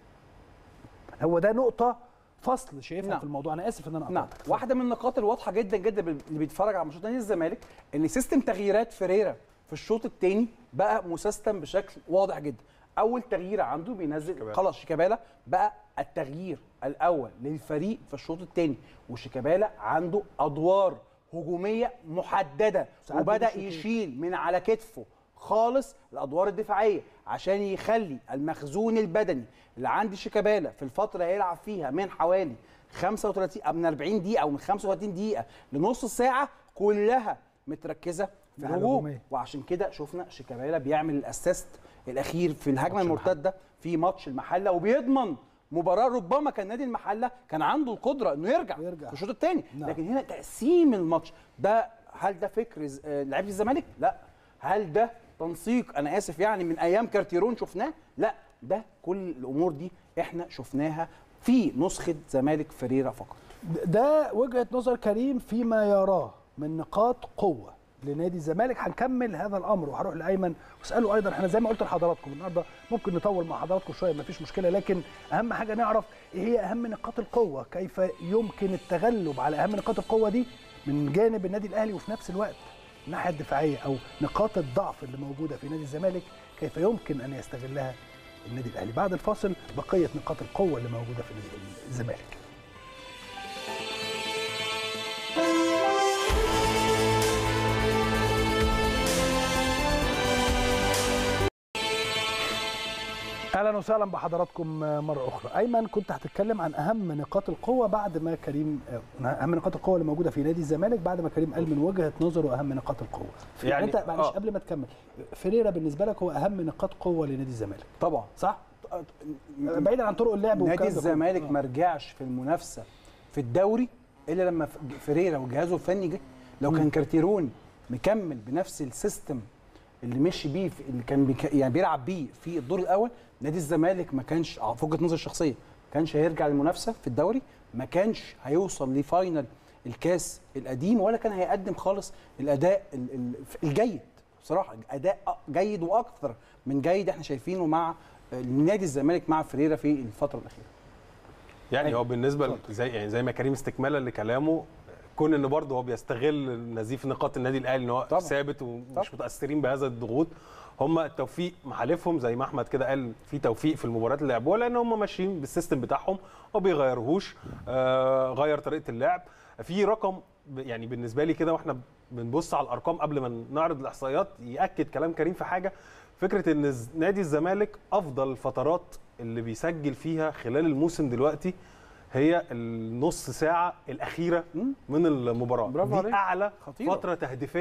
هو ده نقطه فصل شايفها نعم. في الموضوع انا اسف ان انا نعم قطعتك واحده من النقاط الواضحه جدا جدا اللي بيتفرج على ماتشات نادي الزمالك ان سيستم تغييرات فريرا في الشوط الثاني بقى مسيستم بشكل واضح جدا اول تغيير عنده بينزل شيكابالا. خلاص شيكابالا بقى التغيير الاول للفريق في الشوط الثاني وشيكابالا عنده ادوار هجوميه محدده ساعات وبدا بيمشي كده. يشيل من على كتفه خالص الادوار الدفاعيه عشان يخلي المخزون البدني اللي عند شيكابالا في الفتره اللي هيلعب فيها من حوالي 35 او من 40 دقيقه او من 35 دقيقه لنص ساعه كلها متركزه في الناحية الهجوم الهجومية. وعشان كده شفنا شيكابالا بيعمل الاسيست الاخير في الهجمه ماتش المرتده في ماتش المحله وبيضمن مباراه ربما كان نادي المحله كان عنده القدره انه يرجع, يرجع. في الشوط الثاني نعم. لكن هنا تقسيم الماتش ده هل ده فكر ز- آه، لعيبه الزمالك؟ لا هل ده تنسيق انا اسف يعني من ايام كارتيرون شفناه؟ لا ده كل الامور دي احنا شفناها في نسخه زمالك فريرة فقط ده وجهه نظر كريم فيما يراه من نقاط قوه لنادي الزمالك هنكمل هذا الامر وهروح لايمن واساله ايضا احنا زي ما قلت لحضراتكم النهارده ممكن نطول مع حضراتكم شويه مفيش مشكله لكن اهم حاجه نعرف ايه هي اهم نقاط القوه كيف يمكن التغلب على اهم نقاط القوه دي من جانب النادي الاهلي وفي نفس الوقت الناحيه الدفاعيه او نقاط الضعف اللي موجوده في نادي الزمالك كيف يمكن ان يستغلها النادي الاهلي بعد الفاصل بقيه نقاط القوه اللي موجوده في نادي الزمالك اهلا وسهلا بحضراتكم مره اخرى ايمن كنت هتتكلم عن اهم نقاط القوه بعد ما كريم اهم نقاط القوه اللي موجوده في نادي الزمالك بعد ما كريم قال من وجهه نظره اهم نقاط القوه يعني, يعني- انت معلش آه. قبل ما تكمل فريرا بالنسبه لك هو اهم نقاط قوه لنادي الزمالك طبعا صح بعيدا عن طرق اللعب نادي والكلام ده كله. الزمالك آه. ما رجعش في المنافسه في الدوري الا لما ف- فريرا وجهازه الفني جه لو كان كارتيرون مكمل بنفس السيستم اللي مشي بيه في اللي كان بيك يعني بيلعب بيه في الدور الاول نادي الزمالك ما كانش آه، في وجهه نظري الشخصيه ما كانش هيرجع للمنافسه في الدوري ما كانش هيوصل لفاينل الكاس القديم ولا كان هيقدم خالص الاداء ال- ال- الجيد بصراحه اداء أ- جيد واكثر من جيد احنا شايفينه مع آه، نادي الزمالك مع فريرا في الفتره الاخيره يعني أيوة. هو بالنسبه ل- زي يعني زي ما كريم استكمالا لكلامه كون ان برضه هو بيستغل نزيف نقاط النادي الاهلي ان هو طبعا. ثابت ومش طبعا. متاثرين بهذا الضغوط هم التوفيق محالفهم زي ما احمد كده قال في توفيق في المباريات اللي لعبوها لان هم ماشيين بالسيستم بتاعهم وما بيغيرهوش آه غير طريقه اللعب في رقم ب- يعني بالنسبه لي كده واحنا بنبص على الارقام قبل ما نعرض الاحصائيات ياكد كلام كريم في حاجه فكره ان الز- نادي الزمالك افضل الفترات اللي بيسجل فيها خلال الموسم دلوقتي هي النص ساعه الاخيره مم. من المباراه برافو دي عليك. اعلى خطيرة. فتره تهديفيه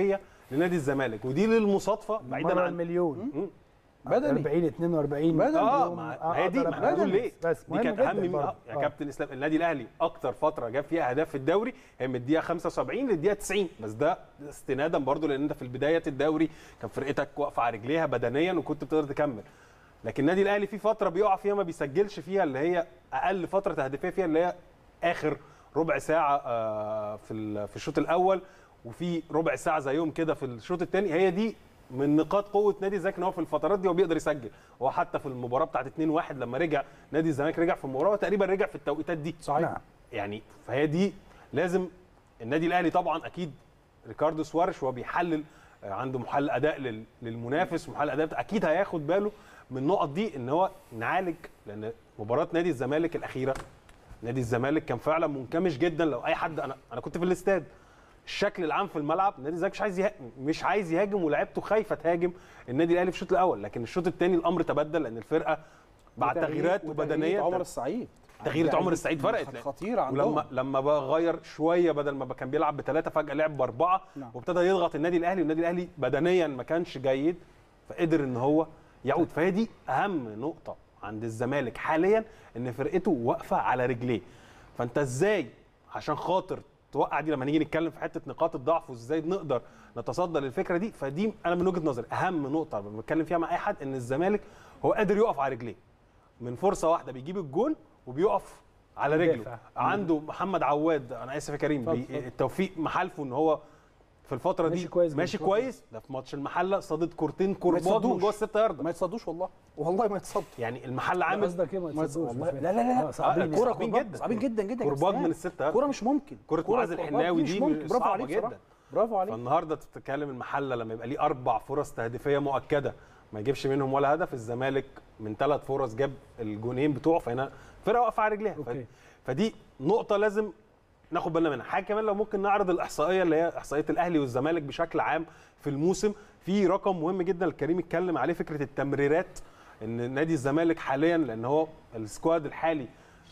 لنادي الزمالك ودي للمصادفه بعيدا مرة عن المليون مم. بدني 40 42 بدني. اه يوم ما أقدر ما هي دي ما أبقى احنا بنقول بدني. ليه بس دي مهم كانت جداً اهم برضه. آه، يا آه. كابتن اسلام النادي الاهلي اكتر فتره جاب فيها اهداف في الدوري هي من الدقيقه 75 للدقيقه 90 بس ده استنادا برضو لان انت في بدايه الدوري كان فرقتك واقفه على رجليها بدنيا وكنت بتقدر تكمل لكن النادي الاهلي في فتره بيقع فيها ما بيسجلش فيها اللي هي اقل فتره تهديفيه فيها اللي هي اخر ربع ساعه آه، في ال- في الشوط الاول وفي ربع ساعه زيهم كده في الشوط الثاني هي دي من نقاط قوه نادي الزمالك ان هو في الفترات دي هو بيقدر يسجل هو حتى في المباراه بتاعت 2-1 لما رجع نادي الزمالك رجع في المباراه تقريبا رجع في التوقيتات دي صحيح نعم. يعني فهي دي لازم النادي الاهلي طبعا اكيد ريكاردو سوارش وهو بيحلل آه، عنده محلل اداء لل- للمنافس ومحلل اداء بتاع- اكيد هياخد باله من النقط دي ان هو نعالج لان مباراه نادي الزمالك الاخيره نادي الزمالك كان فعلا منكمش جدا لو اي حد انا انا كنت في الاستاد الشكل العام في الملعب نادي الزمالك مش عايز يها... مش عايز يهاجم ولاعيبته خايفه تهاجم النادي الاهلي في الشوط الاول لكن الشوط الثاني الامر تبدل لان الفرقه بعد تغييرات وبدنيه عمر السعيد تغييرة عمر السعيد فرقت كانت لأن- خطيره عندهم ولما لما بقى غير شويه بدل ما كان بيلعب بثلاثه فجاه لعب باربعه نعم. وابتدى يضغط النادي الاهلي والنادي الاهلي بدنيا ما كانش جيد فقدر ان هو يعود فهي دي اهم نقطه عند الزمالك حاليا ان فرقته واقفه على رجليه فانت ازاي عشان خاطر توقع دي لما نيجي نتكلم في حته نقاط الضعف وازاي نقدر نتصدى للفكره دي فدي انا من وجهه نظري اهم نقطه لما بتكلم فيها مع اي حد ان الزمالك هو قادر يقف على رجليه من فرصه واحده بيجيب الجون وبيقف على رجله يدافع. عنده محمد عواد انا اسف يا كريم اتفضل، بي اتفضل. التوفيق محالفه ان هو في الفتره دي ماشي كويس ماشي بالفترة. كويس ده في ماتش المحله صادت كورتين كورباج يتصدوش. من جوه الست يارده ما يتصدوش والله والله ما يتصدوا يعني المحله عامل عامل قصدك ايه ما ما يتصدوش؟ والله- لا لا لا آه، صعبين آه، يعني. كرة صعبين جدا. جدا صعبين جدا جدا كورباج من الست يارده كوره مش ممكن كرة معاذ كورباج الحناوي مش دي ممكن برافو صعبة عليك بصراحة. جدا. برافو عليك فالنهارده تتكلم المحله لما يبقى ليه اربع فرص تهديفيه مؤكده ما يجيبش منهم ولا هدف الزمالك من ثلاث فرص جاب الجونين بتوعه فهنا فرقه واقفه على رجليها أوكي. فدي نقطه لازم ناخد بالنا منها حاجه كمان لو ممكن نعرض الاحصائيه اللي هي احصائيه الاهلي والزمالك بشكل عام في الموسم في رقم مهم جدا الكريم اتكلم عليه فكره التمريرات ان نادي الزمالك حاليا لان هو السكواد الحالي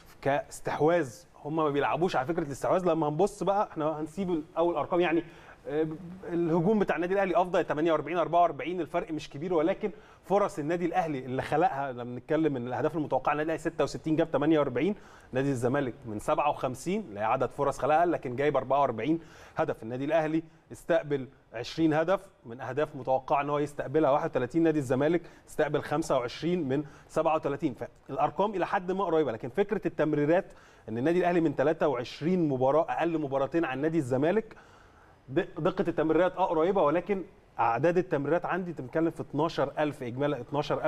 كاستحواذ هم ما بيلعبوش على فكره الاستحواذ لما هنبص بقى احنا هنسيب اول ارقام يعني آه، الهجوم بتاع النادي الاهلي افضل 48 44 الفرق مش كبير ولكن فرص النادي الاهلي اللي خلقها لما بنتكلم ان الاهداف المتوقعه النادي الاهلي 66 جاب 48 نادي الزمالك من 57 اللي هي عدد فرص خلقها لكن جايب 44 هدف النادي الاهلي استقبل 20 هدف من اهداف متوقع ان هو يستقبلها 31 نادي الزمالك استقبل 25 من 37 فالارقام الى حد ما قريبه لكن فكره التمريرات ان النادي الاهلي من 23 مباراه اقل مباراتين عن نادي الزمالك د- دقه التمريرات اه قريبه ولكن اعداد التمريرات عندي انت بتتكلم في 12000 اجمالا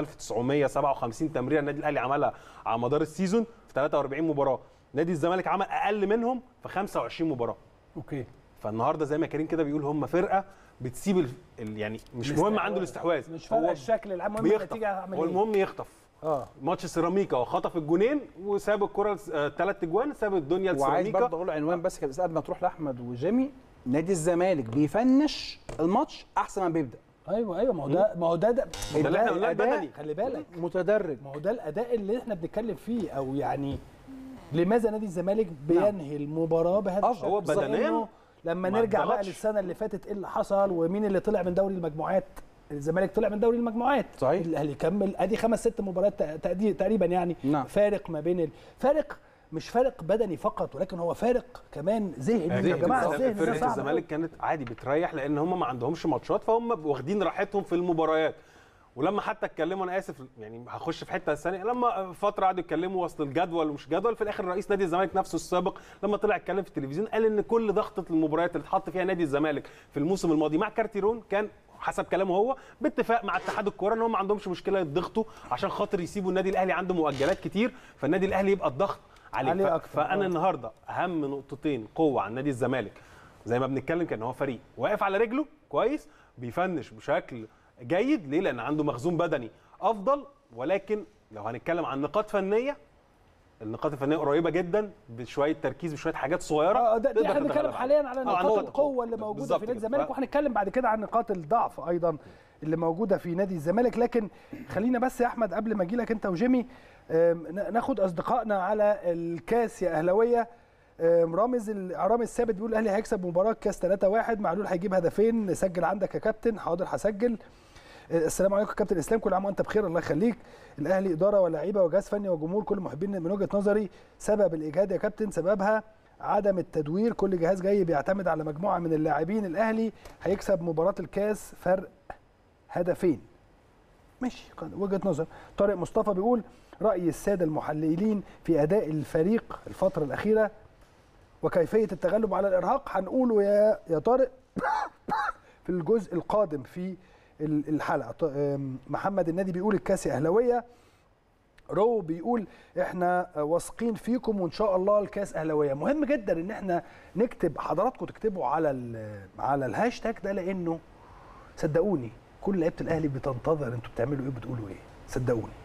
12957 تمريره النادي الاهلي عملها على مدار السيزون في 43 مباراه نادي الزمالك عمل اقل منهم في 25 مباراه اوكي فالنهارده زي ما كريم كده بيقول هم فرقه بتسيب ال... ال... يعني مش مهم عنده الاستحواذ مش فارقه هو الشكل العام المهم بيخطف النتيجه هعمل هو ايه المهم يخطف اه ماتش سيراميكا هو خطف الجونين وساب الكره ثلاث اجوان ساب الدنيا وعايز لسيراميكا برضه اقول عنوان بس كده بس قبل ما تروح لاحمد وجيمي نادي الزمالك بيفنش الماتش احسن ما بيبدا ايوه ايوه ما هو ده ما هو ده ده ده اللي احنا قلناه الأداء بدني خلي بالك متدرج ما هو ده الاداء اللي احنا بنتكلم فيه او يعني لماذا نادي الزمالك بينهي المباراه بهذا آه، الشكل هو بالظبط بدنياً إنه لما ما نرجع بقى اتضغطش. للسنه اللي فاتت ايه اللي حصل ومين اللي طلع من دوري المجموعات الزمالك طلع من دوري المجموعات صحيح. الاهلي كمل ادي خمس ست مباريات تقدي- تقريبا يعني نعم. فارق ما بين ال- فارق مش فارق بدني فقط ولكن هو فارق كمان ذهني يا ذهني. جماعه فرقة- الذهن ده فرقه صعب الزمالك كانت عادي بتريح لان هم ما عندهمش ماتشات فهم واخدين راحتهم في المباريات ولما حتى اتكلموا انا اسف يعني هخش في حته ثانيه لما فتره قعدوا يتكلموا وسط الجدول ومش جدول في الاخر رئيس نادي الزمالك نفسه السابق لما طلع اتكلم في التلفزيون قال ان كل ضغطه المباريات اللي اتحط فيها نادي الزمالك في الموسم الماضي مع كارتيرون كان حسب كلامه هو باتفاق مع اتحاد الكوره ان هم ما عندهمش مشكله يضغطوا عشان خاطر يسيبوا النادي الاهلي عنده مؤجلات كتير فالنادي الاهلي يبقى الضغط عليه, عليه ف- أكتر. فانا آه. النهارده اهم نقطتين قوه عن نادي الزمالك زي ما بنتكلم كان هو فريق واقف على رجله كويس بيفنش بشكل جيد ليه لان عنده مخزون بدني افضل ولكن لو هنتكلم عن نقاط فنيه النقاط الفنيه قريبه جدا بشويه تركيز بشويه حاجات صغيره اه ده, ده تقدر احنا تتغلب بنتكلم عليها. حاليا على آه، عن نقاط نقط القوه اللي موجوده بالظبط في نادي كده. الزمالك ف- وهنتكلم بعد كده عن نقاط الضعف ايضا اللي موجوده في نادي الزمالك لكن خلينا بس يا احمد قبل ما اجي لك انت وجيمي آم، نا- ناخد اصدقائنا على الكاس يا اهلاويه آم، رامز ال- رامز ثابت بيقول الاهلي هيكسب مباراه كاس 3-1 معلول هيجيب هدفين سجل عندك يا كابتن حاضر هسجل آه، السلام عليكم كابتن اسلام كل عام وانت بخير الله يخليك الاهلي اداره ولاعيبه وجهاز فني وجمهور كل محبين من وجهه نظري سبب الاجهاد يا كابتن سببها عدم التدوير كل جهاز جاي بيعتمد على مجموعه من اللاعبين الاهلي هيكسب مباراه الكاس فرق هدفين ماشي قد- وجهه نظر طارق مصطفى بيقول راي الساده المحللين في اداء الفريق الفتره الاخيره وكيفيه التغلب على الارهاق هنقوله يا يا طارق في الجزء القادم في ال- الحلقه ط- أم، محمد النادي بيقول الكاس اهلاويه رو بيقول احنا واثقين فيكم وان شاء الله الكاس اهلاويه مهم جدا ان احنا نكتب حضراتكم تكتبوا على ال- على الهاشتاج ده لانه صدقوني كل لعيبه الاهلي بتنتظر انتوا بتعملوا ايه وبتقولوا ايه صدقوني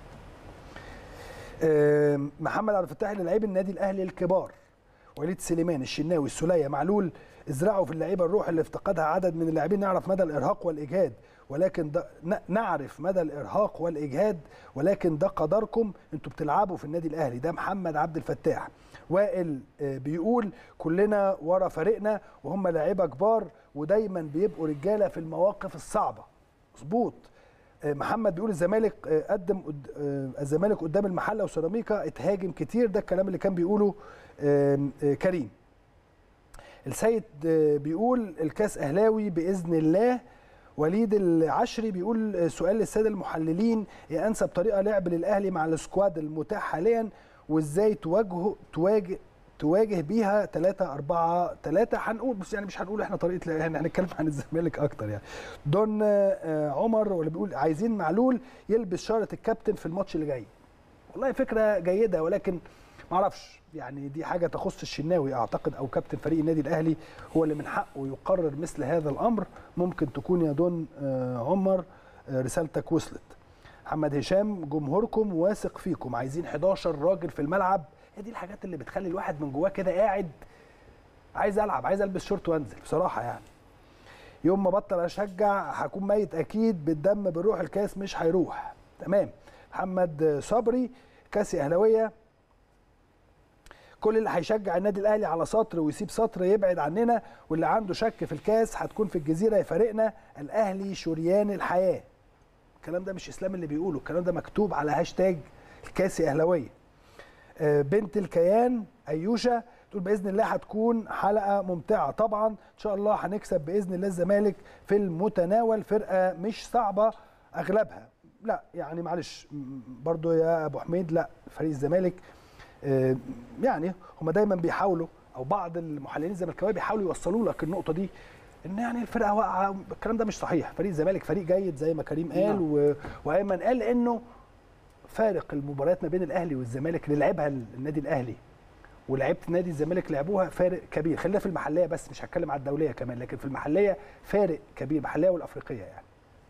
آم، محمد عبد الفتاح للاعيب النادي الاهلي الكبار وليد سليمان الشناوي السوليه معلول ازرعوا في اللعيبه الروح اللي افتقدها عدد من اللاعبين نعرف مدى الارهاق والاجهاد ولكن ده ن- نعرف مدى الارهاق والاجهاد ولكن ده قدركم انتوا بتلعبوا في النادي الاهلي ده محمد عبد الفتاح وائل آه، بيقول كلنا ورا فريقنا وهم لعيبه كبار ودايما بيبقوا رجاله في المواقف الصعبه مظبوط آه، محمد بيقول الزمالك آه، قدم قد- آه، الزمالك قدام المحله وسيراميكا اتهاجم كتير ده الكلام اللي كان بيقوله آم، آه، كريم السيد آه، بيقول الكاس اهلاوي باذن الله وليد العشري بيقول آه، سؤال للساده المحللين ايه انسب طريقه لعب للاهلي مع السكواد المتاح حاليا وازاي تواجهه تواجه تواجه بيها 3 4 3 هنقول بس يعني مش هنقول احنا طريقه يعني هنتكلم عن الزمالك اكتر يعني دون آه، عمر ولا بيقول عايزين معلول يلبس شاره الكابتن في الماتش اللي جاي والله فكره جيده ولكن ما اعرفش يعني دي حاجه تخص الشناوي اعتقد او كابتن فريق النادي الاهلي هو اللي من حقه يقرر مثل هذا الامر ممكن تكون يا دون آه، عمر آه، رسالتك وصلت محمد هشام جمهوركم واثق فيكم عايزين 11 راجل في الملعب هي دي الحاجات اللي بتخلي الواحد من جواه كده قاعد عايز العب عايز البس شورت وانزل بصراحه يعني يوم ما بطل اشجع هكون ميت اكيد بالدم بالروح الكاس مش هيروح تمام محمد صبري كاسي اهلاويه كل اللي هيشجع النادي الاهلي على سطر ويسيب سطر يبعد عننا واللي عنده شك في الكاس هتكون في الجزيره يفارقنا الاهلي شريان الحياه الكلام ده مش اسلام اللي بيقوله الكلام ده مكتوب على هاشتاج الكاسي اهلاويه آه، بنت الكيان ايوشا تقول باذن الله هتكون حلقه ممتعه طبعا ان شاء الله هنكسب باذن الله الزمالك في المتناول فرقه مش صعبه اغلبها لا يعني معلش م- برضو يا ابو حميد لا فريق الزمالك آه، يعني هم دايما بيحاولوا او بعض المحللين الزملكاويه بيحاولوا يوصلوا لك النقطه دي ان يعني الفرقه واقعه الكلام ده مش صحيح فريق الزمالك فريق جيد زي ما كريم قال نعم. و... وايمن قال انه فارق المباريات ما بين الاهلي والزمالك اللي لعبها النادي الاهلي ولعيبه نادي الزمالك لعبوها فارق كبير خلينا في المحليه بس مش هتكلم على الدوليه كمان لكن في المحليه فارق كبير المحليه والافريقيه يعني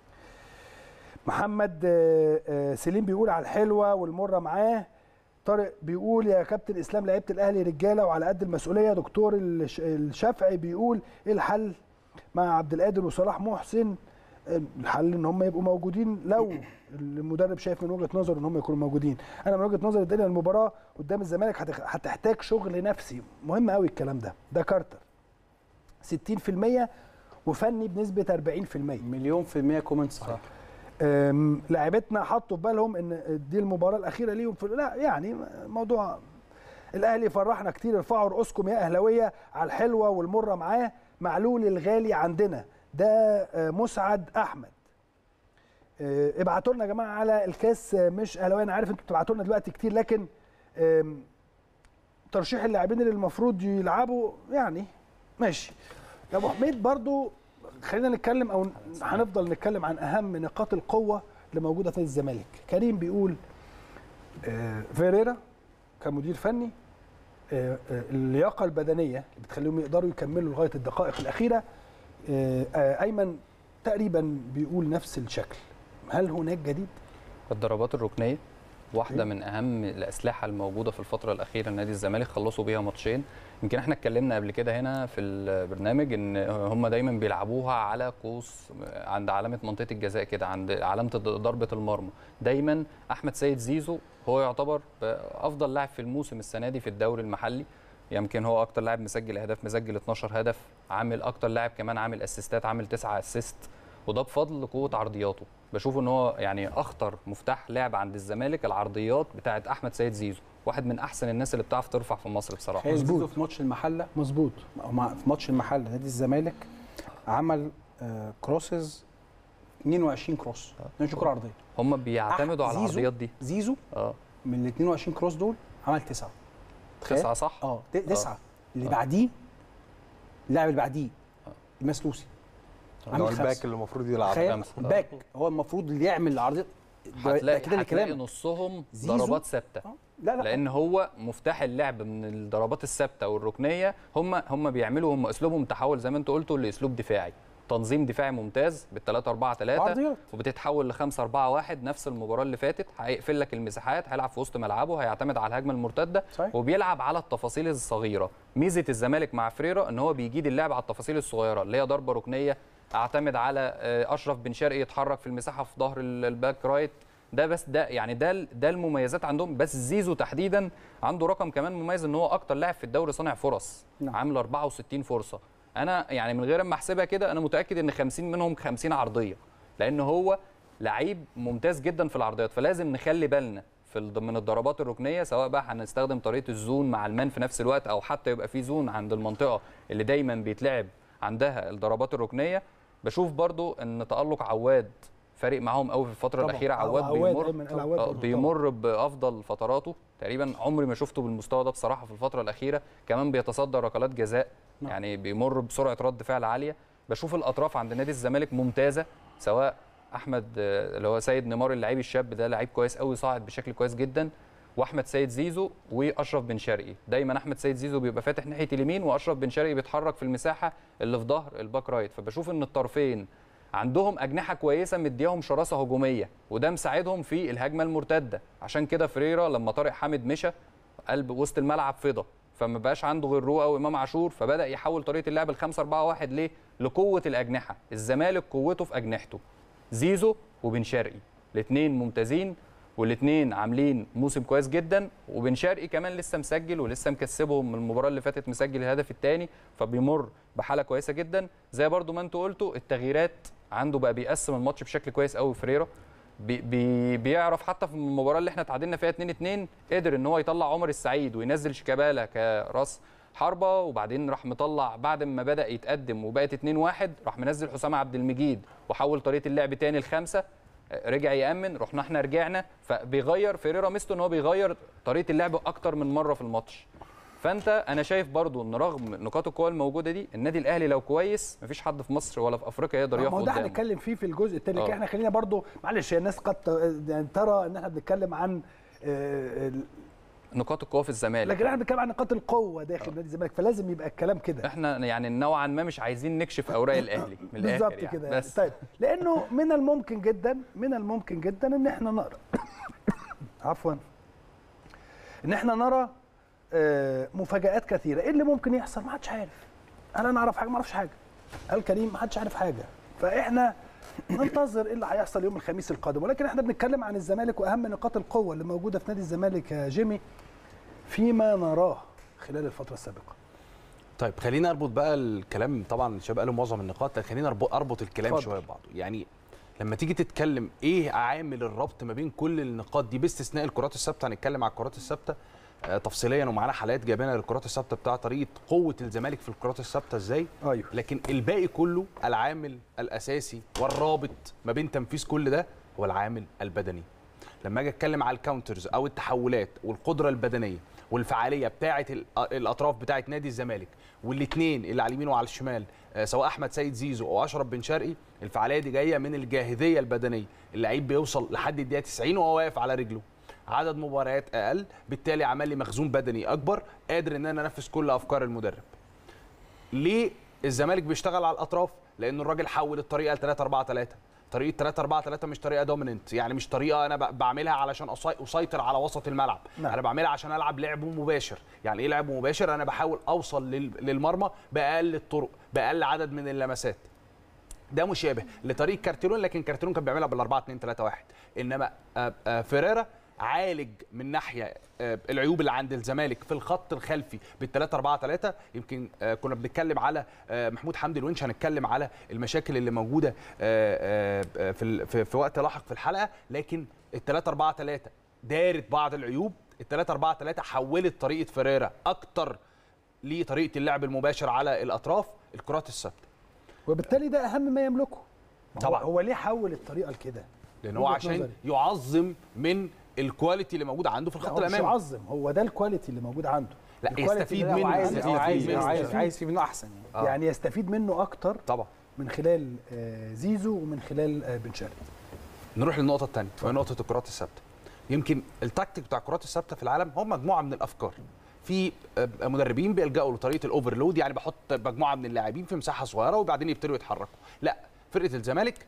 محمد آه، آه، سليم بيقول على الحلوه والمره معاه طارق بيقول يا كابتن اسلام لعيبه الاهلي رجاله وعلى قد المسؤوليه دكتور الش- الشافعي بيقول ايه الحل مع عبد القادر وصلاح محسن الحل ان هم يبقوا موجودين لو المدرب شايف من وجهه نظره ان هم يكونوا موجودين انا من وجهه نظري الدنيا المباراه قدام الزمالك هتخ- هتحتاج شغل نفسي مهم قوي الكلام ده ده كارتر 60% وفني بنسبه 40% مليون في المية كومنت صحيح أم، لاعيبتنا حطوا في بالهم ان دي المباراه الاخيره ليهم في لا يعني موضوع الاهلي فرحنا كتير ارفعوا رؤوسكم يا اهلاويه على الحلوه والمره معاه معلول الغالي عندنا ده آه، مسعد احمد آه، ابعتوا لنا يا جماعه على الكاس آه، مش اهلاويه انا عارف انتوا بتبعتوا لنا دلوقتي كتير لكن آم، ترشيح اللاعبين اللي المفروض يلعبوا يعني ماشي يا ابو حميد برضو خلينا نتكلم او هنفضل نتكلم عن اهم نقاط القوه اللي موجوده في نادي الزمالك كريم بيقول آه، فيريرا كمدير فني آه، آه، اللياقه البدنيه اللي بتخليهم يقدروا يكملوا لغايه الدقائق الاخيره آه، آه، ايمن تقريبا بيقول نفس الشكل هل هناك جديد الضربات الركنيه واحده من اهم الاسلحه الموجوده في الفتره الاخيره نادي الزمالك خلصوا بيها ماتشين يمكن احنا اتكلمنا قبل كده هنا في البرنامج ان هم دايما بيلعبوها على قوس عند علامه منطقه الجزاء كده عند علامه ضربه المرمى دايما احمد سيد زيزو هو يعتبر افضل لاعب في الموسم السنه دي في الدوري المحلي يمكن هو اكتر لاعب مسجل اهداف مسجل 12 هدف عامل اكتر لاعب كمان عامل اسيستات عامل 9 اسيست وده بفضل قوه عرضياته بشوف ان هو يعني اخطر مفتاح لعب عند الزمالك العرضيات بتاعه احمد سيد زيزو واحد من احسن الناس اللي بتعرف ترفع في مصر بصراحه تخيل زيزو مظبوط. في ماتش المحله مظبوط أو مع- في ماتش المحله نادي الزمالك عمل آه، كروسز 22 كروس 22 كره عرضيه هم بيعتمدوا على زيزو- العرضيات دي زيزو اه من ال 22 كروس دول عمل تسعه تخيل؟ تسعه صح اه ت- تسعه اللي آه. بعديه اللاعب اللي بعديه المسلوسي اللي هو الباك اللي المفروض يلعب تخيل خمسة. آه. الباك هو المفروض اللي يعمل العرضيه ده- ده هتلاقي كده هتلاقي الكلام نصهم زيزو. ضربات ثابته آه. لا لا لان هو مفتاح اللعب من الضربات الثابته والركنيه هم هم بيعملوا هم اسلوبهم تحول زي ما انتوا قلتوا لاسلوب دفاعي تنظيم دفاعي ممتاز بال 3 4 3 عرضيات. وبتتحول ل 5 4 1 نفس المباراه اللي فاتت هيقفل لك المساحات هيلعب في وسط ملعبه هيعتمد على الهجمه المرتده صحيح. وبيلعب على التفاصيل الصغيره ميزه الزمالك مع فريرا ان هو بيجيد اللعب على التفاصيل الصغيره اللي هي ضربه ركنيه اعتمد على آه، اشرف بن شرقي يتحرك في المساحه في ظهر ال- الباك رايت ده بس ده يعني ده ال- ده المميزات عندهم بس زيزو تحديدا عنده رقم كمان مميز ان هو اكتر لاعب في الدوري صانع فرص نعم. عامل 64 فرصه انا يعني من غير ما احسبها كده انا متاكد ان 50 منهم 50 عرضيه لان هو لعيب ممتاز جدا في العرضيات فلازم نخلي بالنا في الض- من الضربات الركنيه سواء بقى هنستخدم طريقه الزون مع المان في نفس الوقت او حتى يبقى في زون عند المنطقه اللي دايما بيتلعب عندها الضربات الركنيه بشوف برضو ان تالق عواد فارق معاهم قوي في الفتره طبعاً. الاخيره عواد عواد أيمن بيمر قال عواد آه، برضو بيمر بافضل فتراته تقريبا عمري ما شفته بالمستوى ده بصراحه في الفتره الاخيره كمان بيتصدى ركلات جزاء نعم. يعني بيمر بسرعه رد فعل عاليه بشوف الاطراف عند نادي الزمالك ممتازه سواء احمد آه، اللي هو سيد نيمار اللعيب الشاب ده لعيب كويس قوي صاعد بشكل كويس جدا واحمد سيد زيزو واشرف بن شرقي دايما احمد سيد زيزو بيبقى فاتح ناحيه اليمين واشرف بن شرقي بيتحرك في المساحه اللي في ظهر الباك رايت فبشوف ان الطرفين عندهم اجنحه كويسه مديهم شراسه هجوميه وده مساعدهم في الهجمه المرتده عشان كده فريرا لما طارق حامد مشى قلب وسط الملعب فضى فما بقاش عنده غير روقه وامام عاشور فبدا يحول طريقه اللعب ال 5 4 1 ليه؟ لقوه الاجنحه الزمالك قوته في اجنحته زيزو وبن شرقي الاثنين ممتازين والاثنين عاملين موسم كويس جدا وبن شرقي كمان لسه مسجل ولسه مكسبهم من المباراه اللي فاتت مسجل الهدف الثاني فبيمر بحاله كويسه جدا زي برضو ما انتوا قلتوا التغييرات عنده بقى بيقسم الماتش بشكل كويس قوي فريرا بي بي بيعرف حتى في المباراه اللي احنا تعادلنا فيها 2 2 قدر ان هو يطلع عمر السعيد وينزل شيكابالا كراس حربه وبعدين راح مطلع بعد ما بدا يتقدم وبقت 2 1 راح منزل حسام عبد المجيد وحول طريقه اللعب تاني لخمسه رجع يامن رحنا احنا رجعنا فبيغير فيريرا ميزته ان هو بيغير طريقه اللعب اكتر من مره في الماتش فانت انا شايف برضو ان رغم نقاط القوه الموجوده دي النادي الاهلي لو كويس مفيش حد في مصر ولا في افريقيا يقدر يقف ما هو ده قدامه هنتكلم فيه في الجزء الثاني لكن آه. احنا خلينا برضو معلش هي الناس قد ت- يعني ترى ان احنا بنتكلم عن آه، ال- نقاط القوه في الزمالك لكن احنا بنتكلم عن نقاط القوه داخل نادي الزمالك فلازم يبقى الكلام كده احنا يعني نوعا ما مش عايزين نكشف اوراق الاهلي من الآخر بالظبط يعني. كده يعني. بس طيب لانه من الممكن جدا من الممكن جدا ان احنا نرى عفوا ان احنا نرى آه، مفاجآت كثيره ايه اللي ممكن يحصل ما حدش عارف هل انا اعرف حاجه ما اعرفش حاجه قال كريم ما حدش عارف حاجه فاحنا ننتظر ايه اللي هيحصل يوم الخميس القادم ولكن احنا بنتكلم عن الزمالك واهم نقاط القوه اللي موجوده في نادي الزمالك يا جيمي فيما نراه خلال الفتره السابقه طيب خلينا اربط بقى الكلام طبعا الشباب قالوا معظم النقاط لكن خلينا أربط- اربط الكلام اتفضل. شويه ببعضه يعني لما تيجي تتكلم ايه عامل الربط ما بين كل النقاط دي باستثناء الكرات الثابته هنتكلم على الكرات الثابته آه، تفصيليا ومعانا حلقات جايبينها للكرات الثابته بتاع طريقه قوه الزمالك في الكرات الثابته ازاي ايوه لكن الباقي كله العامل الاساسي والرابط ما بين تنفيذ كل ده هو العامل البدني لما اجي اتكلم على الكاونترز او التحولات والقدره البدنيه والفعاليه بتاعه ال- الاطراف بتاعه نادي الزمالك والاثنين اللي على اليمين وعلى الشمال آه، سواء احمد سيد زيزو او اشرف بن شرقي الفعاليه دي جايه من الجاهزيه البدنيه اللعيب بيوصل لحد الدقيقه 90 وهو واقف على رجله عدد مباريات اقل بالتالي عمل لي مخزون بدني اكبر قادر ان انا انفذ كل افكار المدرب ليه الزمالك بيشتغل على الاطراف لان الراجل حول الطريقه ل 3 4 3 طريقه 3 4 3 مش طريقه دوميننت يعني مش طريقه انا ب- بعملها علشان أسي- اسيطر على وسط الملعب نعم. انا بعملها عشان العب لعب مباشر يعني ايه لعب مباشر انا بحاول اوصل لل- للمرمى باقل الطرق باقل عدد من اللمسات ده مشابه لطريقه كارتيرون لكن كارتيرون كان بيعملها بال 4 2 3 1 انما آه، آه، فيريرا عالج من ناحيه آه، العيوب اللي عند الزمالك في الخط الخلفي بال 3 4 3 يمكن آه، كنا بنتكلم على آه، محمود حمدي الونش هنتكلم على المشاكل اللي موجوده آه، آه، في ال- في في وقت لاحق في الحلقه لكن ال 3 4 3 دارت بعض العيوب ال 3 4 3 حولت طريقه فيريرا اكتر لطريقه اللعب المباشر على الاطراف الكرات الثابته وبالتالي ده اهم ما يملكه طبعاً. هو, هو ليه حول الطريقه لكده لان هو وجهة عشان نظري. يعظم من الكواليتي اللي موجوده عنده في لا، الخط هو مش الامامي يعظم هو ده الكواليتي اللي موجود عنده لا الكواليتي يستفيد اللي لا، هو هو منه عايز يستفيد هو عايز منه. عايز يستفيد. عايز في منه احسن يعني آه. يعني يستفيد منه اكتر طبعا من خلال آه، زيزو ومن خلال آه، بن شرقي نروح للنقطه الثانيه وهي نقطه الكرات الثابته يمكن التكتيك بتاع الكرات الثابته في العالم هو مجموعه من الافكار في آه، مدربين بيلجأوا لطريقه الاوفرلود يعني بحط مجموعه من اللاعبين في مساحه صغيره وبعدين يبتدوا يتحركوا لا فرقه الزمالك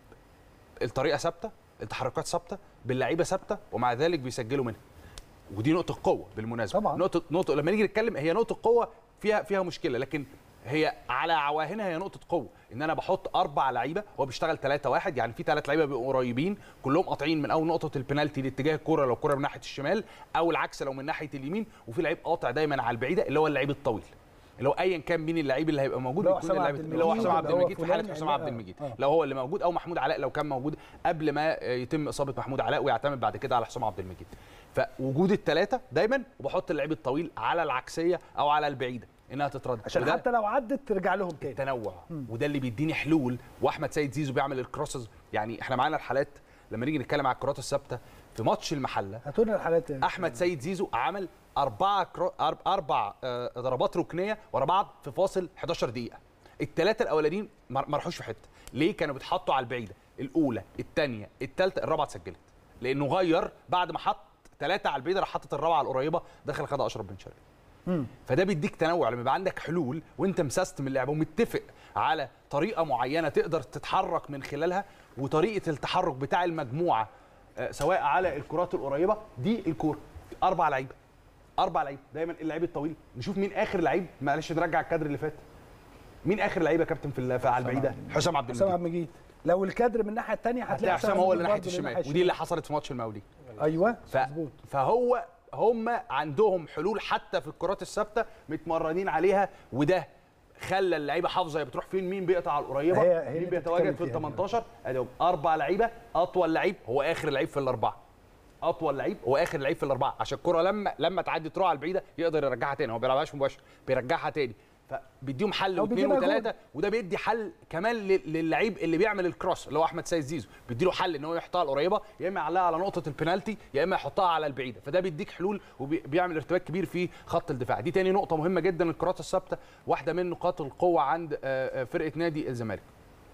الطريقه ثابته التحركات ثابته باللعيبه ثابته ومع ذلك بيسجلوا منها ودي نقطه قوه بالمناسبه طبعاً. نقطه نقطه لما نيجي نتكلم هي نقطه قوه فيها فيها مشكله لكن هي على عواهنها هي نقطه قوه ان انا بحط اربع لعيبه هو بيشتغل 3 1 يعني في ثلاث لعيبه بيبقوا قريبين كلهم قاطعين من اول نقطه البنالتي لاتجاه الكره لو الكره من ناحيه الشمال او العكس لو من ناحيه اليمين وفي لعيب قاطع دايما على البعيده اللي هو اللعيب الطويل اللي هو ايا كان مين اللعيب اللي هيبقى موجود اللي هو بيكون حسام اللعيب عبد اللي هو المجيد، حسام عبد اللي هو المجيد في حاله فلان حسام يعني، عبد آه، المجيد آه. لو هو اللي موجود او محمود علاء لو كان موجود قبل ما يتم اصابه محمود علاء ويعتمد بعد كده على حسام عبد المجيد فوجود الثلاثه دايما وبحط اللعيب الطويل على العكسيه او على البعيده انها تترد عشان وده حتى لو عدت ترجع لهم تاني التنوع وده اللي بيديني حلول واحمد سيد زيزو بيعمل الكروسز يعني احنا معانا الحالات لما نيجي نتكلم على الكرات الثابته في ماتش المحله هاتوا لنا الحالات احمد سيد زيزو عمل اربعه كرو... أرب- اربع آه، ضربات ركنيه ورا بعض في فاصل 11 دقيقه الثلاثه الاولانيين ما ما راحوش في حته ليه كانوا بيتحطوا على البعيده الاولى الثانيه الثالثه الرابعه اتسجلت لانه غير بعد ما حط ثلاثه على البعيده راح حاطط الرابعه على القريبه دخل خدها اشرف بن شرقي فده بيديك تنوع لما يبقى عندك حلول وانت مسيستم اللعبه ومتفق على طريقه معينه تقدر تتحرك من خلالها وطريقه التحرك بتاع المجموعه آه، سواء على الكرات القريبه دي الكوره اربع لعيبه اربع لعيبه دايما اللعيب الطويل نشوف مين اخر لعيب معلش نرجع الكادر اللي فات مين اخر لعيب يا كابتن في ال- في على البعيده حسام عبد حسام المجيد عبد المجيد لو الكادر من الناحيه الثانيه هتلاقي حسام هو اللي ناحيه برضه الشمال ودي اللي حصلت في ماتش المقاولين ايوه ف... مظبوط فهو هم عندهم حلول حتى في الكرات الثابته متمرنين عليها وده خلى اللعيبه حافظه هي بتروح فين مين بيقطع على القريبه هي- هي مين اللي بيتواجد بتتكلم في ال فيها دي. 18 اديهم اربع لعيبه اطول لعيب هو اخر لعيب في الاربعه اطول لعيب هو اخر لعيب في الاربعه عشان الكره لما لما تعدي تروح على البعيده يقدر يرجعها تاني هو ما بيلعبهاش مباشر بيرجعها تاني فبيديهم حل أو واثنين بيجيبها وثلاثه وده بيدي حل كمان لل- للعيب اللي بيعمل الكروس اللي هو احمد سيد زيزو بيديله حل ان هو يحطها على القريبه يا اما يعلقها على نقطه البنالتي يا اما يحطها على البعيده فده بيديك حلول وبيعمل ارتباك كبير في خط الدفاع دي تاني نقطه مهمه جدا الكرات الثابته واحده من نقاط القوه عند آه، آه، فرقه نادي الزمالك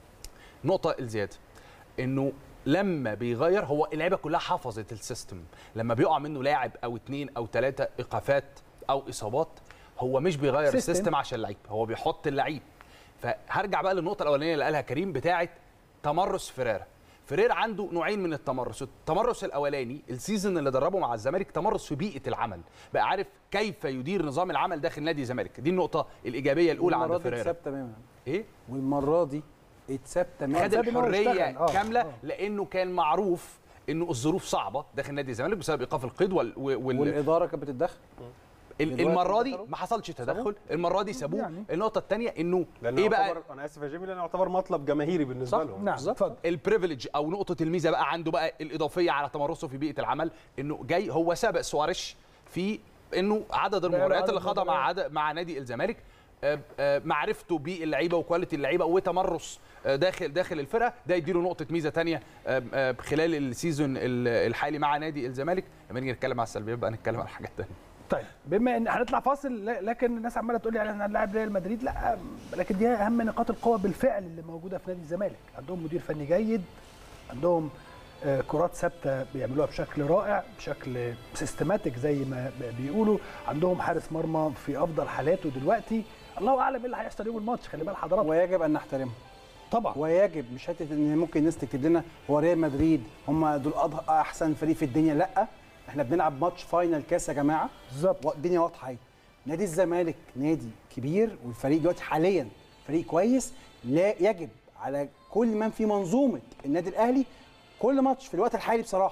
نقطه الزياده انه لما بيغير هو اللعيبه كلها حفظت السيستم لما بيقع منه لاعب او اتنين او ثلاثه ايقافات او اصابات هو مش بيغير سيستم. السيستم عشان اللعيب هو بيحط اللعيب فهرجع بقى للنقطه الاولانيه اللي قالها كريم بتاعه تمرس فيريرا فيريرا عنده نوعين من التمرس التمرس الاولاني السيزون اللي دربه مع الزمالك تمرس في بيئه العمل بقى عارف كيف يدير نظام العمل داخل نادي الزمالك دي النقطه الايجابيه الاولى والمرة عند دي فيريرا اتساب تماما ايه والمره دي اتساب تماما خد ساب إن هو الحريه يشتغل. آه، كامله آه. لانه كان معروف انه الظروف صعبه داخل نادي الزمالك بسبب ايقاف القيد وال, وال... والاداره كانت بتتدخل ال- دلوقتي المره دي دخلوا؟ ما حصلش تدخل المره دي سابوه يعني. النقطه الثانيه انه لانه ايه بقى يعتبر انا اسف يا جيمي لانه يعتبر مطلب جماهيري بالنسبه صح. لهم نعم اتفضل البريفليج او نقطه الميزه بقى عنده بقى الاضافيه على تمرسه في بيئه العمل انه جاي هو سابق سواريش في انه عدد المباريات عدد اللي خاضها مع المباريات. عدد مع نادي الزمالك آه، آه، معرفته باللعيبه وكواليتي اللعيبه وتمرس آه، داخل داخل الفرقه ده يديله نقطه ميزه ثانيه خلال السيزون ال- الحالي مع نادي الزمالك لما نيجي نتكلم على السلبيات بقى نتكلم على حاجات ثانيه طيب بما ان هنطلع فاصل ل- لكن الناس عماله تقول لي احنا هنلاعب ريال مدريد لا لكن دي اهم نقاط القوه بالفعل اللي موجوده في نادي الزمالك عندهم مدير فني جيد عندهم آه، كرات ثابته بيعملوها بشكل رائع بشكل سيستماتيك زي ما ب- بيقولوا عندهم حارس مرمى في افضل حالاته دلوقتي الله اعلم ايه اللي هيحصل يوم الماتش خلي بال حضراتكم ويجب ان نحترمه طبعا ويجب مش حته ان ممكن الناس تكتب لنا هو ريال مدريد هم دول أض- احسن فريق في الدنيا لا احنا بنلعب ماتش فاينل كاس يا جماعه بالظبط الدنيا واضحه اهي نادي الزمالك نادي كبير والفريق دلوقتي حاليا فريق كويس لا يجب على كل من في منظومه النادي الاهلي كل ماتش في الوقت الحالي بصراحه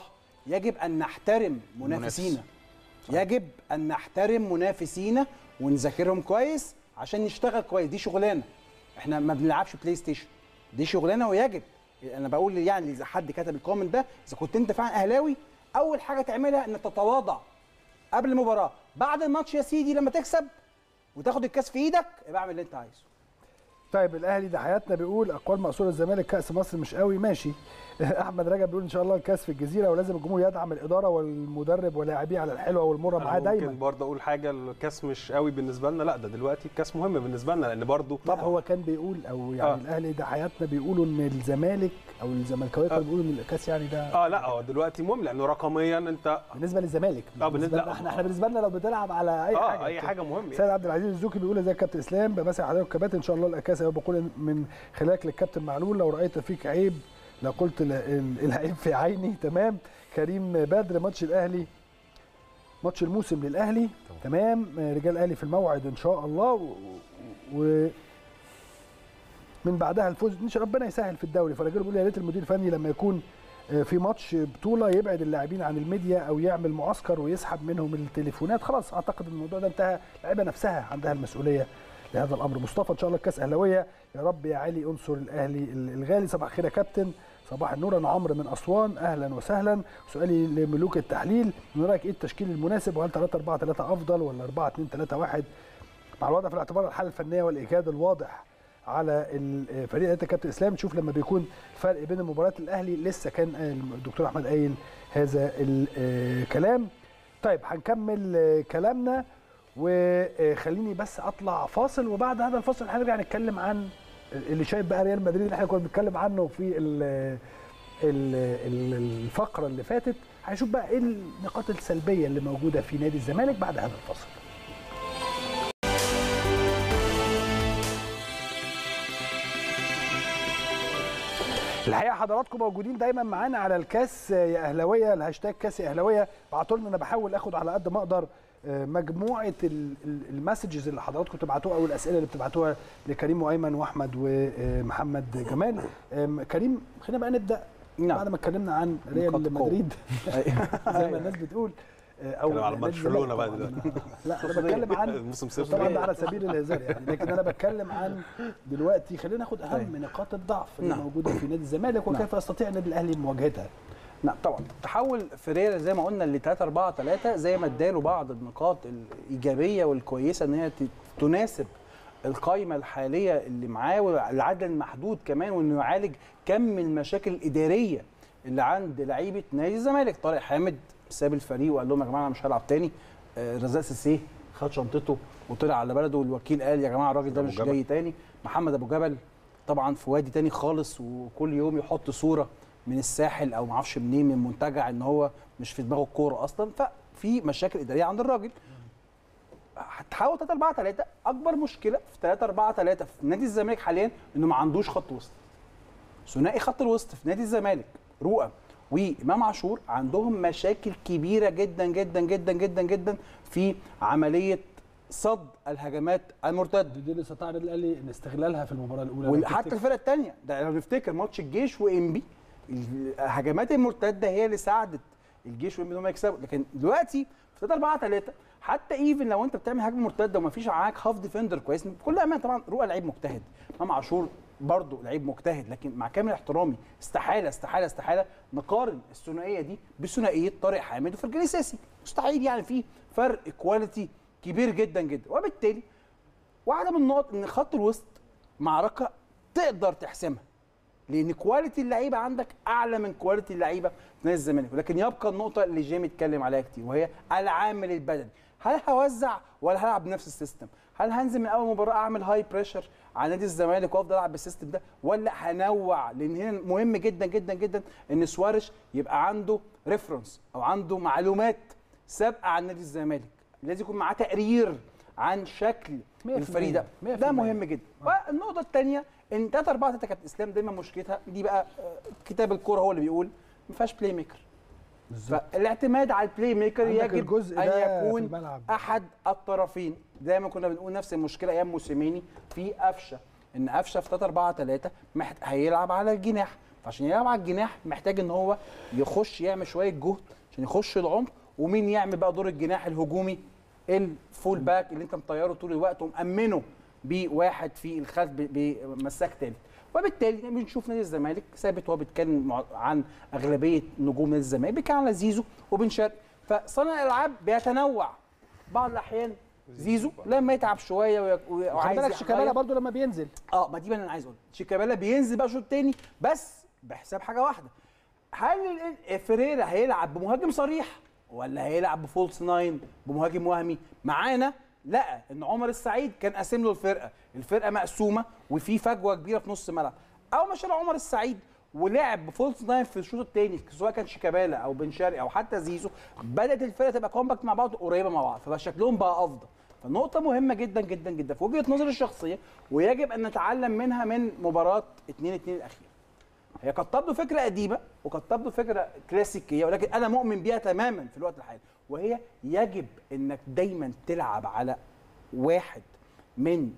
يجب ان نحترم منافسينا يجب ان نحترم منافسينا ونذاكرهم كويس عشان نشتغل كويس دي شغلانه احنا ما بنلعبش بلاي ستيشن دي شغلانه ويجب انا بقول يعني اذا حد كتب الكومنت ده اذا كنت انت فعلا اهلاوي اول حاجه تعملها انك تتواضع قبل المباراه بعد الماتش يا سيدي لما تكسب وتاخد الكاس في ايدك ابقى اعمل اللي انت عايزه طيب الاهلي ده حياتنا بيقول اقوال مقصوره الزمالك كاس مصر مش قوي ماشي احمد رجب بيقول ان شاء الله الكاس في الجزيره ولازم الجمهور يدعم الاداره والمدرب ولاعبيه على الحلوه والمره معاه أنا دايما ممكن برضه اقول حاجه الكاس مش قوي بالنسبه لنا لا ده دلوقتي الكاس مهم بالنسبه لنا لان برضه طب هو كان بيقول او يعني آه. الاهلي ده حياتنا بيقولوا ان الزمالك او الزملكاويه كانوا بيقولوا ان الكاس يعني ده اه لا هو دلوقتي مهم لانه رقميا انت بالنسبه للزمالك آه، بالنسبة- لنا لا. احنا احنا بالنسبه لنا لو بتلعب على اي اه حاجه اي حاجه مهم سيد عبد العزيز الزوكي بيقول ازيك يا كابتن اسلام بمسي حضرتك كباتن ان شاء الله الكاس هيبقى بقول من خلالك للكابتن معلول لو رايت فيك عيب لو قلت ال- ال- العيب في عيني تمام كريم بدر ماتش الاهلي ماتش الموسم للاهلي تمام رجال الاهلي في الموعد ان شاء الله و, و من بعدها الفوز ان شاء ربنا يسهل في الدوري فالراجل بيقول يا ريت المدير الفني لما يكون آه، في ماتش بطوله يبعد اللاعبين عن الميديا او يعمل معسكر ويسحب منهم التليفونات خلاص اعتقد الموضوع ده انتهى اللعيبه نفسها عندها المسؤوليه لهذا الامر مصطفى ان شاء الله الكاس اهلاويه يا رب يا علي انصر الاهلي الغالي صباح الخير يا كابتن صباح النور انا عمرو من اسوان اهلا وسهلا سؤالي لملوك التحليل من رايك ايه التشكيل المناسب وهل 3 4 3 افضل ولا 4 2 3 1 مع الوضع في الاعتبار الحاله الفنيه والايجاد الواضح على الفريق انت كابتن اسلام تشوف لما بيكون الفرق بين المباريات الاهلي لسه كان الدكتور احمد قايل هذا الكلام طيب هنكمل آه، كلامنا وخليني بس اطلع فاصل وبعد هذا الفاصل هنرجع نتكلم عن اللي شايف بقى ريال مدريد اللي احنا كنا بنتكلم عنه في ال ال ال الفقره اللي فاتت هنشوف بقى ايه النقاط السلبيه اللي موجوده في نادي الزمالك بعد هذا الفاصل الحقيقه حضراتكم موجودين دايما معانا على الكاس يا اهلاويه الهاشتاج كاس يا اهلاويه بعتوا لنا انا بحاول اخد على قد ما اقدر آه، مجموعه ال- ال- المسجز اللي حضراتكم بتبعتوها او الاسئله اللي بتبعتوها لكريم وايمن واحمد ومحمد جمال آم، كريم خلينا بقى نبدا نعم. بعد ما اتكلمنا عن نقاط ريال قوة. مدريد زي ما الناس بتقول آه، او نتكلم على نادي برشلونة الزمالك بقى طبعاً. دلوقتي. لا انا بتكلم عن الموسم طبعا صفر ده على سبيل الهزار يعني لكن انا بتكلم عن دلوقتي خلينا ناخد اهم طيب. نقاط الضعف اللي نعم. موجوده في نادي الزمالك وكيف يستطيع النادي الاهلي مواجهتها نعم طبعا تحول فيريرا زي ما قلنا ل 3 4 3 زي ما اداله بعض النقاط الايجابيه والكويسه ان هي ت- تناسب القائمه الحاليه اللي معاه والعدد المحدود كمان وانه يعالج كم المشاكل الاداريه اللي عند لعيبه نادي الزمالك طارق حامد ساب الفريق وقال لهم يا جماعه انا مش هلعب تاني آه، رزاق سيسيه خد شنطته وطلع على بلده والوكيل قال يا جماعه الراجل ده أبو مش جبل. جاي تاني محمد ابو جبل طبعا في وادي تاني خالص وكل يوم يحط صوره من الساحل او معرفش منين من منتجع ان هو مش في دماغه الكوره اصلا ففي مشاكل اداريه عند الراجل هتحاول 3 4 3 اكبر مشكله في 3 4 3 في نادي الزمالك حاليا انه ما عندوش خط وسط ثنائي خط الوسط في نادي الزمالك رؤى وامام عاشور عندهم مشاكل كبيره جدا جدا جدا جدا جدا في عمليه صد الهجمات المرتده دي اللي استطاع النادي الاهلي ان استغلالها في المباراه الاولى لو وحتى تفتكر. الفرقه الثانيه ده لو نفتكر ماتش الجيش وانبي الهجمات المرتده هي اللي ساعدت الجيش وانبي ان هم يكسبوا لكن دلوقتي في 3 4 3 حتى ايفن لو انت بتعمل هجمه مرتده وما فيش معاك هاف ديفندر كويس بكل امان طبعا رؤى لعيب مجتهد امام عاشور برضه لعيب مجتهد لكن مع كامل احترامي استحاله استحاله استحاله نقارن الثنائيه دي بثنائيه طارق حامد وفرجاني ساسي مستحيل يعني في فرق كواليتي كبير جدا جدا وبالتالي واحده من النقط ان خط الوسط معركه تقدر تحسمها لان كواليتي اللعيبه عندك اعلى من كواليتي اللعيبه في نادي الزمالك ولكن يبقى النقطه اللي جيمي اتكلم عليها كتير وهي العامل البدني هل هوزع ولا هلعب بنفس السيستم هل هنزل من اول مباراه اعمل هاي بريشر على نادي الزمالك وافضل العب بالسيستم ده ولا هنوع لان هنا مهم جدا جدا جدا ان سوارش يبقى عنده ريفرنس او عنده معلومات سابقه عن نادي الزمالك لازم يكون معاه تقرير عن شكل 100% الفريق ده 100% ده مهم جدا والنقطه الثانيه ان 3 4 3 كابتن اسلام دايما مشكلتها دي بقى آه، كتاب الكوره هو اللي بيقول ما فيهاش بلاي ميكر فالاعتماد على البلاي ميكر عندك يجب الجزء ان ده في يكون الملعب. احد الطرفين دايما كنا بنقول نفس المشكله ايام موسيماني في قفشه ان قفشه في 3 4 3 محت... هيلعب على الجناح فعشان يلعب على الجناح محتاج ان هو يخش يعمل شويه جهد عشان يخش العمق ومين يعمل بقى دور الجناح الهجومي الفول باك اللي انت مطيره طول الوقت ومأمنه بواحد في الخلف ب- بمساك ثالث وبالتالي بنشوف نادي الزمالك ثابت وهو بيتكلم مع- عن اغلبيه نجوم نادي الزمالك بيتكلم على زيزو وبن شرقي فصانع الالعاب بيتنوع بعض الاحيان زيزو لما يتعب شويه وي- وي- خلي وعايز بالك شيكابالا يغير- برضو لما بينزل اه ما دي بقى اللي انا عايز اقولها شيكابالا بينزل بقى شوط تاني بس بحساب حاجه واحده هل ال- فيريرا هيلعب بمهاجم صريح ولا هيلعب بفولس ناين بمهاجم وهمي معانا لقى ان عمر السعيد كان قاسم له الفرقه الفرقه مقسومه وفي فجوه كبيره في نص الملعب اول ما شال عمر السعيد ولعب بفولس ناين في الشوط الثاني سواء كان شيكابالا او بن شرقي او حتى زيزو بدات الفرقه تبقى كومباكت مع بعض قريبه مع بعض فبقى شكلهم بقى افضل فنقطة مهمة جدا جدا جدا في وجهة نظري الشخصية ويجب أن نتعلم منها من مباراة 2 2 الأخيرة. هي قد تبدو فكرة قديمة وقد تبدو فكرة كلاسيكية ولكن أنا مؤمن بيها تماما في الوقت الحالي وهي يجب أنك دايما تلعب على واحد من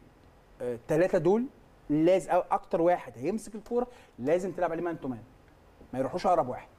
ثلاثة دول لازم أو أكتر واحد هيمسك الكورة لازم تلعب عليه مان تو مان ما يروحوش أقرب واحد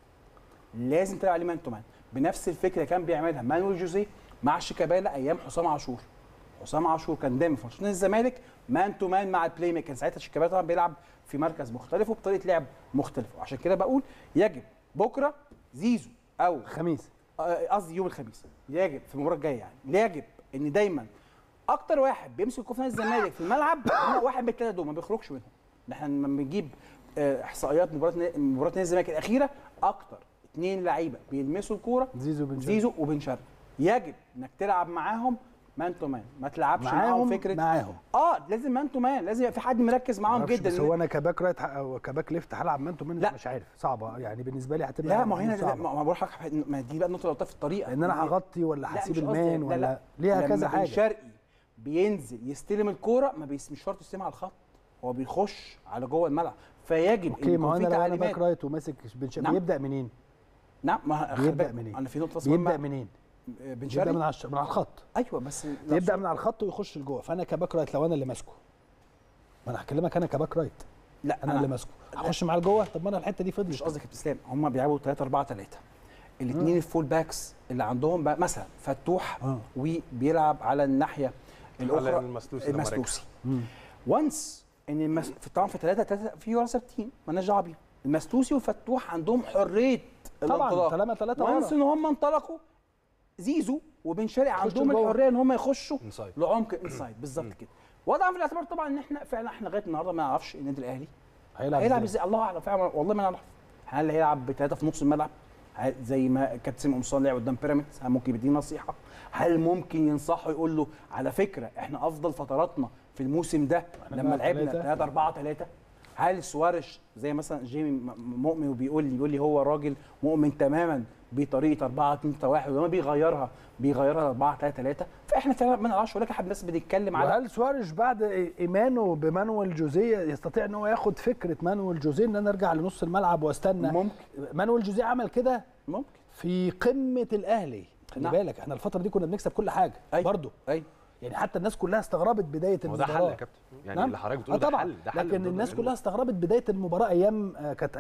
لازم تلعب عليه مان تو مان بنفس الفكره كان بيعملها مانويل جوزيه مع شيكابالا ايام حسام عاشور حسام عاشور كان دايما في ماتشات نادي الزمالك مان تو مان مع البلاي ميكر ساعتها شيكابالا طبعا بيلعب في مركز مختلف وبطريقه لعب مختلفه وعشان كده بقول يجب بكره زيزو او خميس آه، قصدي يوم الخميس يجب في المباراه الجايه يعني يجب ان دايما اكتر واحد بيمسك الكوره في نادي الزمالك في الملعب هو واحد من الثلاثه دول ما بيخرجش منهم احنا لما بنجيب آه، احصائيات مباراه نا- مباراه نادي الزمالك الاخيره اكتر اثنين لعيبه بيلمسوا الكوره زيزو بن شرقي. زيزو وبن شرقي يجب انك تلعب معاهم مان تو مان ما تلعبش معاهم, معاهم فكره معاهم اه لازم مان تو مان لازم يبقى في حد مركز معاهم معرفش، جدا بس هو انا كباك رايت او كباك ليفت هلعب مان تو مان لا. مش عارف صعبه يعني بالنسبه لي هتبقى لا ما هو هنا لا، صعبة. ما ما بقول لك ما دي بقى النقطه اللي قلتها في الطريقه لان انا هغطي ولا لا، هسيب مش قصدي المان لا، ولا لا. ليها لما كذا بن حاجه شرقي بينزل يستلم الكوره ما بيس مش شرط يستلم على الخط هو بيخش على جوه الملعب فيجب اوكي ما هو يكون انا في لو انا باك تعليمات رايت وماسك بن شرقي نعم. بيبدا منين؟ نعم ما خلي بيبدأ بالك، منين؟ انا في نقطه بيبدا مهمه منين؟ بن بيبدا شرقي من على الش- من على الخط ايوه بس لا، يبدا من على الخط ويخش لجوه فانا كباك رايت لو انا اللي ماسكه ما انا هكلمك انا كباك رايت لا انا اللي ماسكه هخش معاه لجوه طب ما انا الحته دي فضلت مش قصدي كابتن اسلام هم بيلعبوا 3 4 3 الاثنين الفول باكس اللي عندهم بقى مثلا فتوح آه. وبيلعب على الناحيه الاخرى على المسلوسي لما رجع. المسلوسي مم. وانس ان المس... في طبعا في ثلاثه ثلاثه في ورا ثابتين مالناش دعوه بيهم المسلوسي وفتوح عندهم حريه طبعا الانطلاق. طالما ثلاثه وانس ورا ان هم انطلقوا زيزو وبن شرقي عندهم لجوه. الحريه ان هم يخشوا انسايد لعمق انسايد بالظبط كده وضعا في الاعتبار طبعا ان احنا فعلا احنا لغايه النهارده ما نعرفش النادي الاهلي هيلعب هيلعب ازاي؟ ازاي الله اعلم فعلا والله ما نعرف هل هيلعب بثلاثه في نص الملعب هل- زي ما كابتن سامي قمصان لعب قدام بيراميدز هل ممكن يديه نصيحه هل ممكن ينصحه يقول له على فكره احنا افضل فتراتنا في الموسم ده لما بنلعب لعبنا تلاتة. 3 4 3 هل سوارش زي مثلا جيمي م- مؤمن وبيقول لي بيقول لي هو راجل مؤمن تماما بطريقه 4 2 3 1 ولما بيغيرها بيغيرها 4 3 3 فاحنا فعلا ما نعرفش ولكن احنا بس بنتكلم على وهل سواريش بعد ايمانه بمانويل جوزيه يستطيع ان هو ياخد فكره مانويل جوزيه ان انا ارجع لنص الملعب واستنى ممكن مانويل جوزيه عمل كده ممكن في قمه الاهلي خلي نعم. بالك احنا الفتره دي كنا بنكسب كل حاجه أيوة. برضه ايوه يعني حتى الناس كلها استغربت بدايه هو ده حل المباراه يا كابتن يعني نعم. اللي حضرتك اه بتقوله ده طبعا حل ده حل لكن برضه الناس لأنه كلها استغربت بدايه المباراه ايام آه، كانت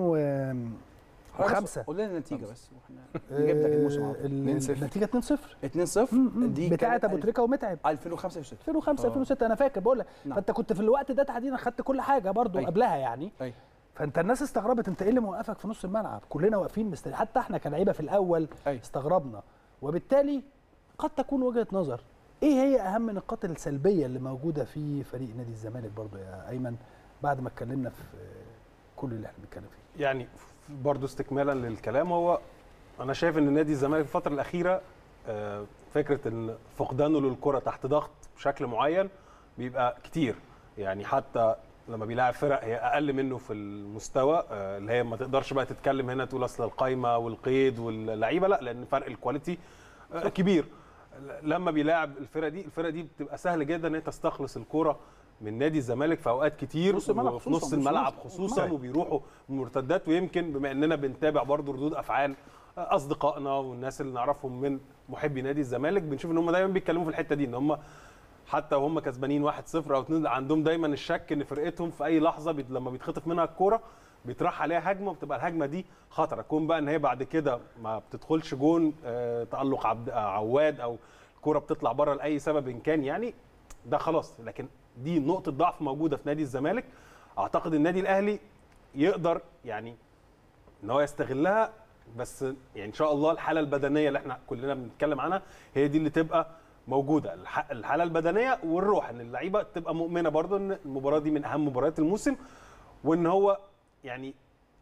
2005 قول لنا النتيجه بس واحنا نجيب لك الموسم على طول. النتيجه 2-0 2-0 دي بتاعه كانت ابو تريكه ومتعب 2005 و6 2005 2006 انا فاكر بقول لك نعم. فانت كنت في الوقت ده تحديدا خدت كل حاجه برضو أيوة. قبلها يعني أيوة. فانت الناس استغربت انت ايه اللي موقفك في نص الملعب كلنا واقفين مستني حتى احنا كلعيبه في الاول أيوة. استغربنا وبالتالي قد تكون وجهه نظر ايه هي اهم النقاط السلبيه اللي موجوده في فريق نادي الزمالك برضو يا ايمن بعد ما اتكلمنا في كل اللي احنا بنتكلم فيه يعني برضو استكمالا للكلام هو انا شايف ان نادي الزمالك في الفتره الاخيره آه، فكره ان فقدانه للكره تحت ضغط بشكل معين بيبقى كتير يعني حتى لما بيلاعب فرق هي اقل منه في المستوى آه، اللي هي ما تقدرش بقى تتكلم هنا تقول اصل القايمه والقيد واللعيبه لا لان فرق الكواليتي آه، كبير لما بيلاعب الفرقه دي الفرقه دي بتبقى سهل جدا ان هي تستخلص الكره من نادي الزمالك في اوقات كتير نص الملعب وفي خصوصاً، نص مش الملعب نص- خصوصا نعم. وبيروحوا مرتدات ويمكن بما اننا بنتابع برضو ردود افعال اصدقائنا والناس اللي نعرفهم من محبي نادي الزمالك بنشوف ان هم دايما بيتكلموا في الحته دي ان هم حتى وهم كسبانين 1-0 او 2 عندهم دايما الشك ان فرقتهم في اي لحظه بيت لما بيتخطف منها الكوره بيطرح عليها هجمه بتبقى الهجمه دي خطره كون بقى ان هي بعد كده ما بتدخلش جون آه، تالق عبد آه، عواد او الكره بتطلع بره لاي سبب إن كان يعني ده خلاص لكن دي نقطه ضعف موجوده في نادي الزمالك اعتقد النادي الاهلي يقدر يعني ان هو يستغلها بس يعني ان شاء الله الحاله البدنيه اللي احنا كلنا بنتكلم عنها هي دي اللي تبقى موجوده الح- الحاله البدنيه والروح ان اللعيبه تبقى مؤمنه برضو ان المباراه دي من اهم مباريات الموسم وان هو يعني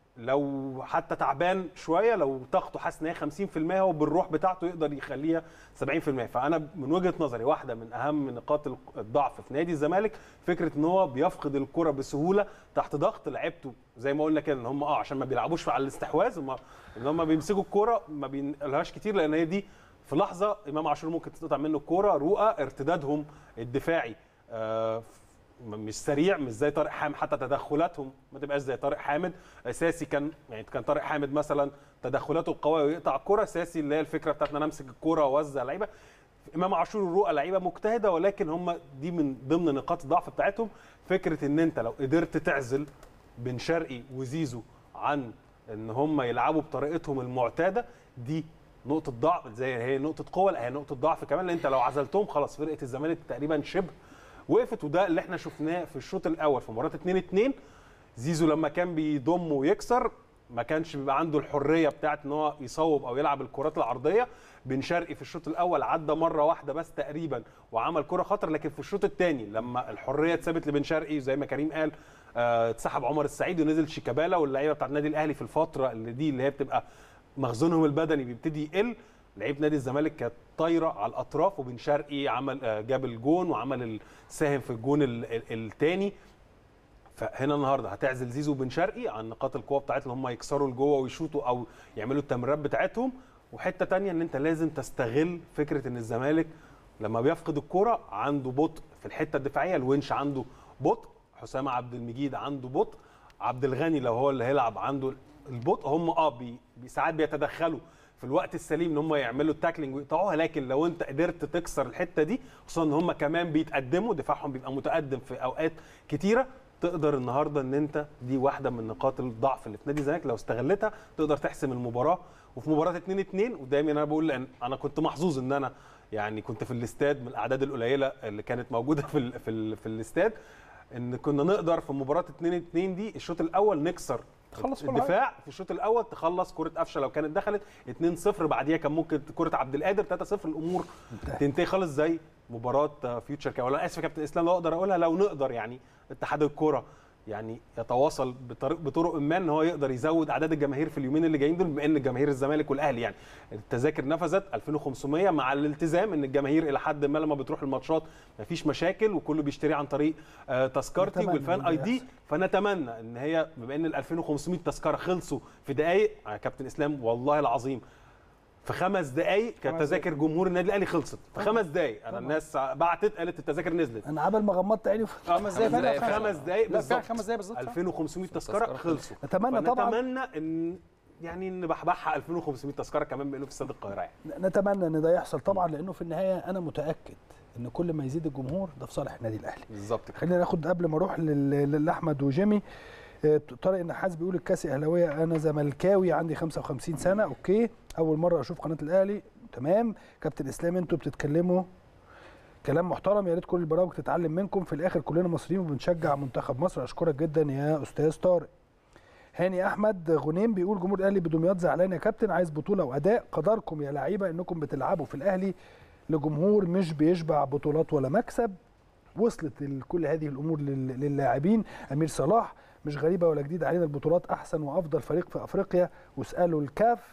لو حتى تعبان شويه لو طاقته حاسس ان هي 50% هو بالروح بتاعته يقدر يخليها 70% فانا من وجهه نظري واحده من اهم نقاط الضعف في نادي الزمالك فكره ان هو بيفقد الكره بسهوله تحت ضغط لعيبته زي ما قلنا كده ان هم اه عشان ما بيلعبوش على الاستحواذ هم ان هم بيمسكوا الكره ما بينقلهاش كتير لان هي دي في لحظه امام عاشور ممكن تقطع منه الكوره رؤى ارتدادهم الدفاعي آه م- مش سريع مش زي طارق حامد حتى تدخلاتهم ما تبقاش زي طارق حامد اساسي كان يعني كان طارق حامد مثلا تدخلاته القويه ويقطع الكوره اساسي اللي هي الفكره بتاعت ان انا امسك الكوره واوزع لعيبه امام عاشور والرؤى لعيبه مجتهده ولكن هم دي من ضمن نقاط الضعف بتاعتهم فكره ان انت لو قدرت تعزل بن شرقي وزيزو عن ان هم يلعبوا بطريقتهم المعتاده دي نقطه ضعف زي هي نقطه قوه لا هي نقطه ضعف كمان لان انت لو عزلتهم خلاص فرقه الزمالك تقريبا شبه وقفت وده اللي احنا شفناه في الشوط الاول في مباراه 2 2 زيزو لما كان بيضم ويكسر ما كانش بيبقى عنده الحريه بتاعت ان هو يصوب او يلعب الكرات العرضيه بن شرقي في الشوط الاول عدى مره واحده بس تقريبا وعمل كره خطر لكن في الشوط الثاني لما الحريه اتثبت لبن شرقي زي ما كريم قال آه، اتسحب عمر السعيد ونزل شيكابالا واللعيبه بتاعت النادي الاهلي في الفتره اللي دي اللي هي بتبقى مخزونهم البدني بيبتدي يقل لعيبه نادي الزمالك كانت طايره على الاطراف وبن شرقي عمل آه، جاب الجون وعمل ال- ساهم في الجون الثاني فهنا النهارده هتعزل زيزو بن شرقي عن نقاط القوه بتاعتهم هم يكسروا لجوه ويشوطوا او يعملوا التمريرات بتاعتهم وحته تانية ان انت لازم تستغل فكره ان الزمالك لما بيفقد الكرة عنده بطء في الحته الدفاعيه الونش عنده بطء حسام عبد المجيد عنده بطء عبد الغني لو هو اللي هيلعب عنده البطء هم اه بي بي- ساعات بيتدخلوا في الوقت السليم ان هم يعملوا التاكلينج ويقطعوها لكن لو انت قدرت تكسر الحته دي خصوصا ان هم كمان بيتقدموا دفاعهم بيبقى متقدم في اوقات كتيره تقدر النهارده ان انت دي واحده من نقاط الضعف اللي في نادي الزمالك لو استغلتها تقدر تحسم المباراه وفي مباراه 2 2 ودايما انا بقول لان انا كنت محظوظ ان انا يعني كنت في الاستاد من الاعداد القليله اللي كانت موجوده في ال في, ال في الاستاد ان كنا نقدر في مباراه 2 2 دي الشوط الاول نكسر تخلص كل الدفاع في الشوط الاول تخلص كره قفشه لو كانت دخلت 2-0 بعديها كان ممكن كره عبد القادر 3-0 الامور تنتهي خالص زي مباراه آه، فيوتشر كده ولا اسف يا كابتن اسلام لو اقدر اقولها لو نقدر يعني اتحاد الكوره يعني يتواصل بطريق بطرق ما ان هو يقدر يزود اعداد الجماهير في اليومين اللي جايين دول بما ان جماهير الزمالك والاهلي يعني التذاكر نفذت 2500 مع الالتزام ان الجماهير الى حد ما لما بتروح الماتشات مفيش مشاكل وكله بيشتري عن طريق آه، تذكرتي نتمنى والفان إن ده اي دي يحصل. فنتمنى ان هي بما ان ال 2500 تذكره خلصوا في دقائق يا كابتن اسلام والله العظيم في خمس دقائق كانت تذاكر جمهور النادي الاهلي خلصت في خمس دقائق انا الناس بعتت قالت التذاكر نزلت انا عبال ما غمضت عيني في خمس دقايق خمس فعلا دقايق خمس خمس دقائق لا فعلا بالظبط خمس دقايق بالظبط 2500 تذكره تذكرة خلصوا نتمنى طبعا نتمنى ان يعني نبحبحها 2500 تذكره كمان بيقولوا في استاد القاهره يعني نتمنى ان ده يحصل طبعا لانه في النهايه انا متاكد ان كل ما يزيد الجمهور ده في صالح النادي الاهلي بالظبط كده خلينا ناخد قبل ما اروح لل- لاحمد وجيمي آه، طارق النحاس بيقول الكاسي اهلاويه انا زملكاوي عندي 55 سنه اوكي اول مره اشوف قناه الاهلي تمام كابتن اسلام انتوا بتتكلموا كلام محترم يا ريت كل البرامج تتعلم منكم في الاخر كلنا مصريين وبنشجع منتخب مصر اشكرك جدا يا استاذ طارق هاني احمد غنيم بيقول جمهور الاهلي بدمياط زعلان يا كابتن عايز بطوله واداء قدركم يا لعيبه انكم بتلعبوا في الاهلي لجمهور مش بيشبع بطولات ولا مكسب وصلت ال- كل هذه الامور لل- للاعبين امير صلاح مش غريبه ولا جديد علينا البطولات احسن وافضل فريق في افريقيا واسالوا الكاف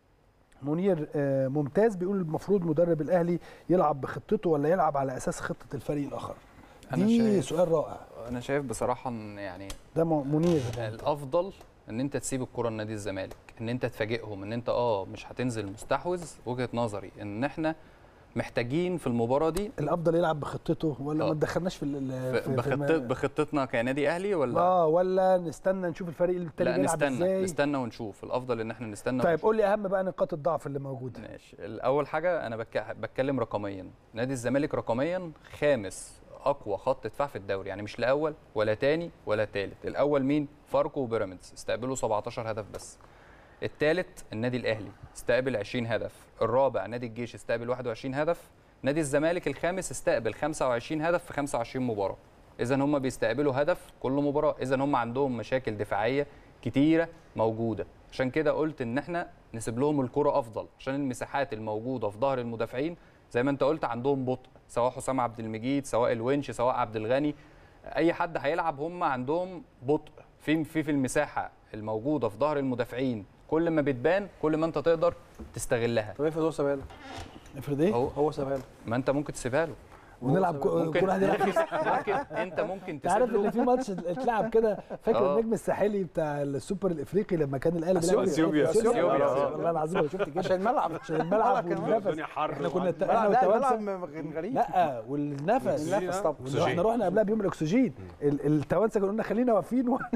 منير آه، ممتاز بيقول المفروض مدرب الاهلي يلعب بخطته ولا يلعب على اساس خطه الفريق الاخر أنا دي شايف- سؤال رائع انا شايف بصراحه ان يعني ده م- منير الافضل ان انت تسيب الكره لنادي الزمالك ان انت تفاجئهم ان انت اه مش هتنزل مستحوذ وجهه نظري ان احنا محتاجين في المباراه دي الافضل يلعب بخطته ولا آه. ما تدخلناش في ال- في- في- في بخطط بخطتنا كنادي اهلي ولا اه ولا نستنى نشوف الفريق التاني لا بيلعب نستنى ازاي نستنى ونشوف الافضل ان احنا نستنى طيب ونشوف. قول لي اهم بقى نقاط الضعف اللي موجوده ماشي الاول حاجه انا بك... بتكلم رقميا نادي الزمالك رقميا خامس اقوى خط دفاع في الدوري يعني مش الاول ولا تاني ولا تالت الاول مين فاركو وبيراميدز استقبلوا 17 هدف بس الثالث النادي الاهلي استقبل 20 هدف الرابع نادي الجيش استقبل 21 هدف نادي الزمالك الخامس استقبل 25 هدف في 25 مباراه اذا هم بيستقبلوا هدف كل مباراه اذا هم عندهم مشاكل دفاعيه كتيره موجوده عشان كده قلت ان احنا نسيب لهم الكره افضل عشان المساحات الموجوده في ظهر المدافعين زي ما انت قلت عندهم بطء سواء حسام عبد المجيد سواء الونش سواء عبد الغني اي حد هيلعب هم عندهم بطء في في في المساحه الموجوده في ظهر المدافعين كل ما بتبان كل ما انت تقدر تستغلها طب افرض هو سابها له افرض ايه هو هو سابها له ما انت ممكن تسيبها له ونلعب كو- ممكن كل واحد يلعب ممكن انت ممكن انت عارف تسيب ان له في ماتش اتلعب كده فاكر اه. النجم الساحلي بتاع السوبر الافريقي لما كان الاهلي بيلعب أثيوبيا. اثيوبيا أثيوبيا. آه. والله العظيم انا شفت كده عشان الملعب عشان الملعب كان والنفس الدنيا حر احنا كنا وعندنا- احنا لا والتوانسه الملعب كان غريب لا والنفس النفس طبعا وإن احنا رحنا قبلها بيوم الاكسجين ال- التوانسه كانوا قلنا خلينا واقفين و...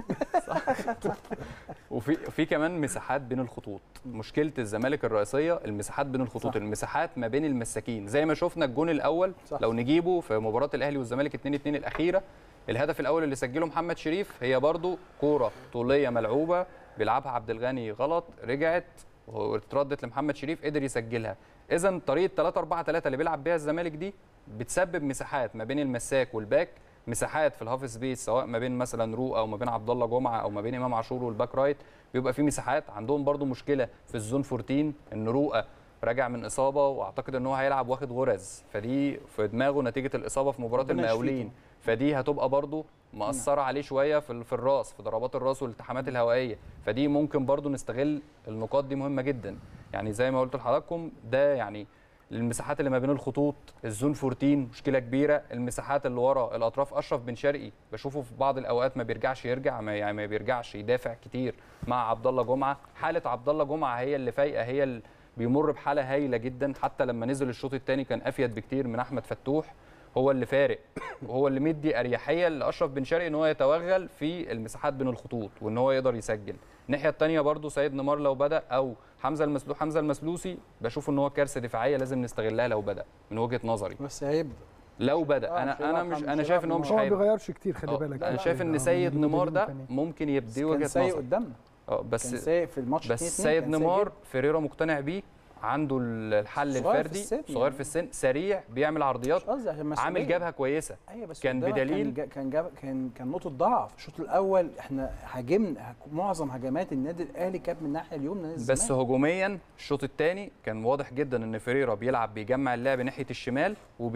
وفي في كمان مساحات بين الخطوط مشكله الزمالك الرئيسيه المساحات بين الخطوط صح. المساحات ما بين المساكين زي ما شفنا الجون الاول صح. لو نجيبه في مباراه الاهلي والزمالك 2 2 الاخيره الهدف الاول اللي سجله محمد شريف هي برضو كوره طوليه ملعوبه بيلعبها عبد الغني غلط رجعت واتردت لمحمد شريف قدر يسجلها اذا طريقه 3 4 3 اللي بيلعب بيها الزمالك دي بتسبب مساحات ما بين المساك والباك مساحات في الهاف سبيس سواء ما بين مثلا رو او ما بين عبد الله جمعه او ما بين امام عاشور والباك رايت بيبقى في مساحات عندهم برضو مشكله في الزون 14 ان رؤى راجع من اصابه واعتقد ان هو هيلعب واخد غرز فدي في دماغه نتيجه الاصابه في مباراه ربنا يشفيه المقاولين فدي هتبقى برضو مأثرة عليه شوية في في الراس في ضربات الراس والالتحامات الهوائية فدي ممكن برضو نستغل النقاط دي مهمة جدا يعني زي ما قلت لحضراتكم ده يعني المساحات اللي ما بين الخطوط الزون 14 مشكله كبيره المساحات اللي ورا الاطراف اشرف بن شرقي بشوفه في بعض الاوقات ما بيرجعش يرجع ما يعني ما بيرجعش يدافع كتير مع عبد الله جمعه حاله عبد الله جمعه هي اللي فايقه هي اللي بيمر بحاله هايله جدا حتى لما نزل الشوط الثاني كان افيد بكتير من احمد فتوح هو اللي فارق وهو اللي مدي اريحيه لاشرف بن شرقي ان هو يتوغل في المساحات بين الخطوط وان هو يقدر يسجل الناحيه الثانيه برضو سيد نيمار لو بدا او حمزه المسلو حمزه المسلوسي بشوف ان هو كارثه دفاعيه لازم نستغلها لو بدا من وجهه نظري بس هيبدا لو بدا آه، انا مش انا هيلعب مش حمزة، انا مش شايف ان هو هيلعب مش هو ما هيبدا بيغيرش كتير خلي آه، بالك انا شايف ان سيد نيمار ده ممكن يبدي كان وجهه سايق نظر قدامنا اه بس كان سايق في الماتش بس 2-2 سيد كان سايق نيمار جدا. فيريرا مقتنع بيه عنده الحل صغير في الفردي السن صغير يعني. في السن سريع بيعمل عرضيات مش قصدي عشان عامل مسؤولية. جبهه كويسه ايوه بس كان قدامك بدليل- كان جا- كان جاب كان كان نقطه ضعف الشوط الاول احنا هاجمنا معظم هجمات النادي الاهلي كانت من الناحيه اليمنى نادي بس الزمالك. هجوميا الشوط الثاني كان واضح جدا ان فيريرا بيلعب بيجمع اللعب ناحيه الشمال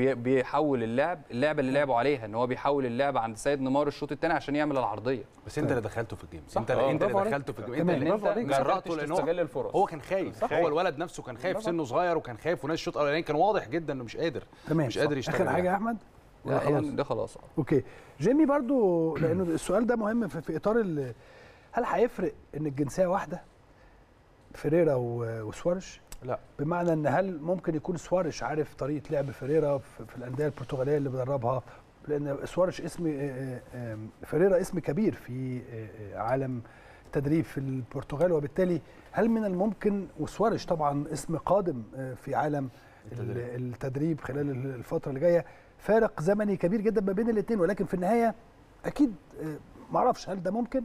وبيحول اللعب اللعبه اللي لعبوا عليها ان هو بيحول اللعب عند سيد نيمار الشوط الثاني عشان يعمل العرضيه بس انت اللي دخلته في الجيم صح. انت آه، انت برافو اللي عليك. دخلته في الجيم تمام. انت اللي برافو عليك. ما جرأته قدرتش لان هو تستغل الفرص هو كان خايف هو الولد نفسه كان خايف برافو سنه صغير وكان خايف وناس الشوط الاولاني كان واضح جدا انه مش قادر تمام مش قادر صح. يشتغل اخر حاجه يعني. يا احمد ولا لا خلاص يعني ده خلاص اوكي جيمي برضو لانه السؤال ده مهم في, في اطار ال- هل هيفرق ان الجنسيه واحده فيريرا و- وسوارش لا بمعنى ان هل ممكن يكون سوارش عارف طريقه لعب فيريرا في, في الانديه البرتغاليه اللي بيدربها لان سوارش اسم آه، آه، فيريرا اسم كبير في آه، آه، عالم التدريب في البرتغال وبالتالي هل من الممكن وسوارش طبعا اسم قادم آه، في عالم التدريب. التدريب, التدريب خلال الفتره اللي جايه فارق زمني كبير جدا ما بين الاثنين ولكن في النهايه اكيد آه، معرفش هل ده ممكن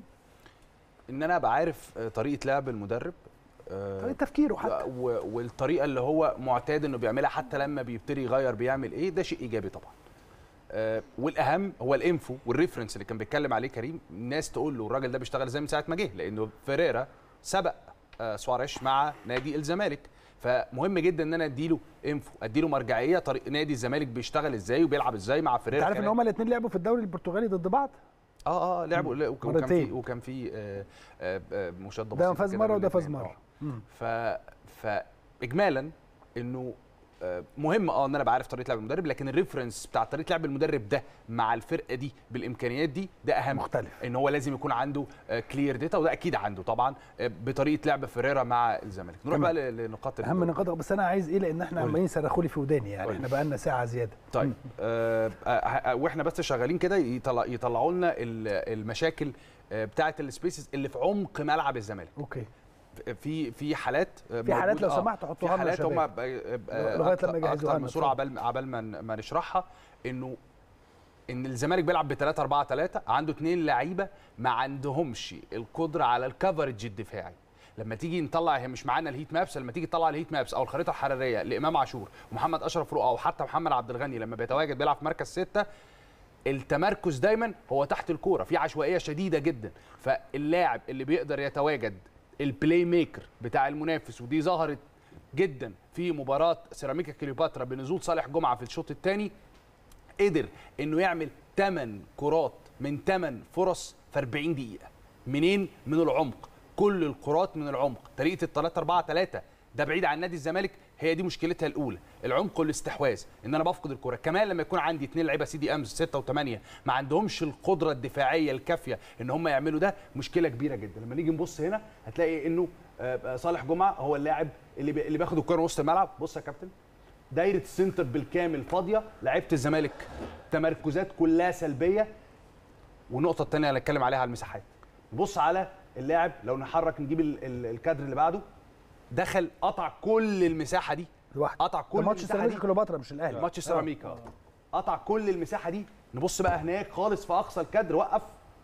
ان انا ابقى عارف آه، طريقه لعب المدرب آه، طريقه تفكيره حتى و- والطريقه اللي هو معتاد انه بيعملها حتى لما بيبتدي يغير بيعمل ايه ده شيء ايجابي طبعا آه، والاهم هو الانفو والريفرنس اللي كان بيتكلم عليه كريم الناس تقول له الراجل ده بيشتغل ازاي من ساعه ما جه لانه فيريرا سبق آه، سواريش مع نادي الزمالك فمهم جدا ان انا اديله انفو اديله مرجعيه طريق نادي الزمالك بيشتغل ازاي وبيلعب ازاي مع انت فيريرا عارف ان كمان. هما الاثنين لعبوا في الدوري البرتغالي ضد بعض اه اه لعبوا لا، وك- وكان مرتين. في وكان في آه، آه، آه، مشاده ده بسيطة فاز كده مره بين وده فاز الاتنين. مره آه. مم. ف فاجمالا انه آه، مهم اه ان انا بعرف طريقه لعب المدرب لكن الريفرنس بتاع طريقه لعب المدرب ده مع الفرقه دي بالامكانيات دي ده اهم مختلف. ان هو لازم يكون عنده كلير داتا وده اكيد عنده طبعا آه، بطريقه لعب فيريرا مع الزمالك نروح تمام. بقى ل- لنقاط اهم ال- نقاط بس انا عايز ايه لان احنا قول. عمالين يصرخوا لي في وداني يعني قول. احنا بقى لنا ساعه زياده طيب آه آه آه، واحنا بس شغالين كده يطلع يطلعوا لنا ال- المشاكل آه، بتاعه السبيسز اللي في عمق ملعب الزمالك اوكي في في حالات آه، في حالات موجودة- لو آه، سمحت في حطوها لنا حالات يا هم شباب. ب- ب- لغاية لما أكتر- يجهزوها اكتر لنا، من صوره اتفضل. عبال عبال ما ما نشرحها انه ان الزمالك بيلعب ب 3 4 3 عنده اثنين لعيبه ما عندهمش القدره على الكفرج الدفاعي لما تيجي نطلع هي مش معانا الهيت مابس لما تيجي تطلع الهيت مابس او الخريطه الحراريه لامام عاشور ومحمد اشرف رؤى او حتى محمد عبد الغني لما بيتواجد بيلعب في مركز سته التمركز دايما هو تحت الكوره في عشوائيه شديده جدا فاللاعب اللي بيقدر يتواجد البلاي ميكر بتاع المنافس ودي ظهرت جدا في مباراه سيراميكا كليوباترا بنزول صالح جمعه في الشوط الثاني قدر انه يعمل 8 كرات من 8 فرص في 40 دقيقه منين من العمق كل الكرات من العمق طريقه ال 3 4 3 ده بعيد عن نادي الزمالك هي دي مشكلتها الاولى العمق والاستحواذ ان انا بفقد الكره كمان لما يكون عندي اثنين لعيبه سي دي امز 6 و8 ما عندهمش القدره الدفاعيه الكافيه ان هم يعملوا ده مشكله كبيره جدا لما نيجي نبص هنا هتلاقي انه آه، صالح جمعه هو اللاعب اللي بي- اللي بياخد الكره وسط الملعب بص يا كابتن دايره السنتر بالكامل فاضيه لعيبه الزمالك تمركزات كلها سلبيه والنقطه الثانيه اللي هنتكلم عليها على المساحات بص على اللاعب لو نحرك نجيب ال- ال- الكادر اللي بعده دخل قطع كل المساحه دي لوحده قطع ده كل ماتش المساحه سيراميكا دي كليوباترا مش الاهلي ماتش سيراميكا قطع كل المساحه دي نبص بقى هناك خالص في اقصى الكادر وقف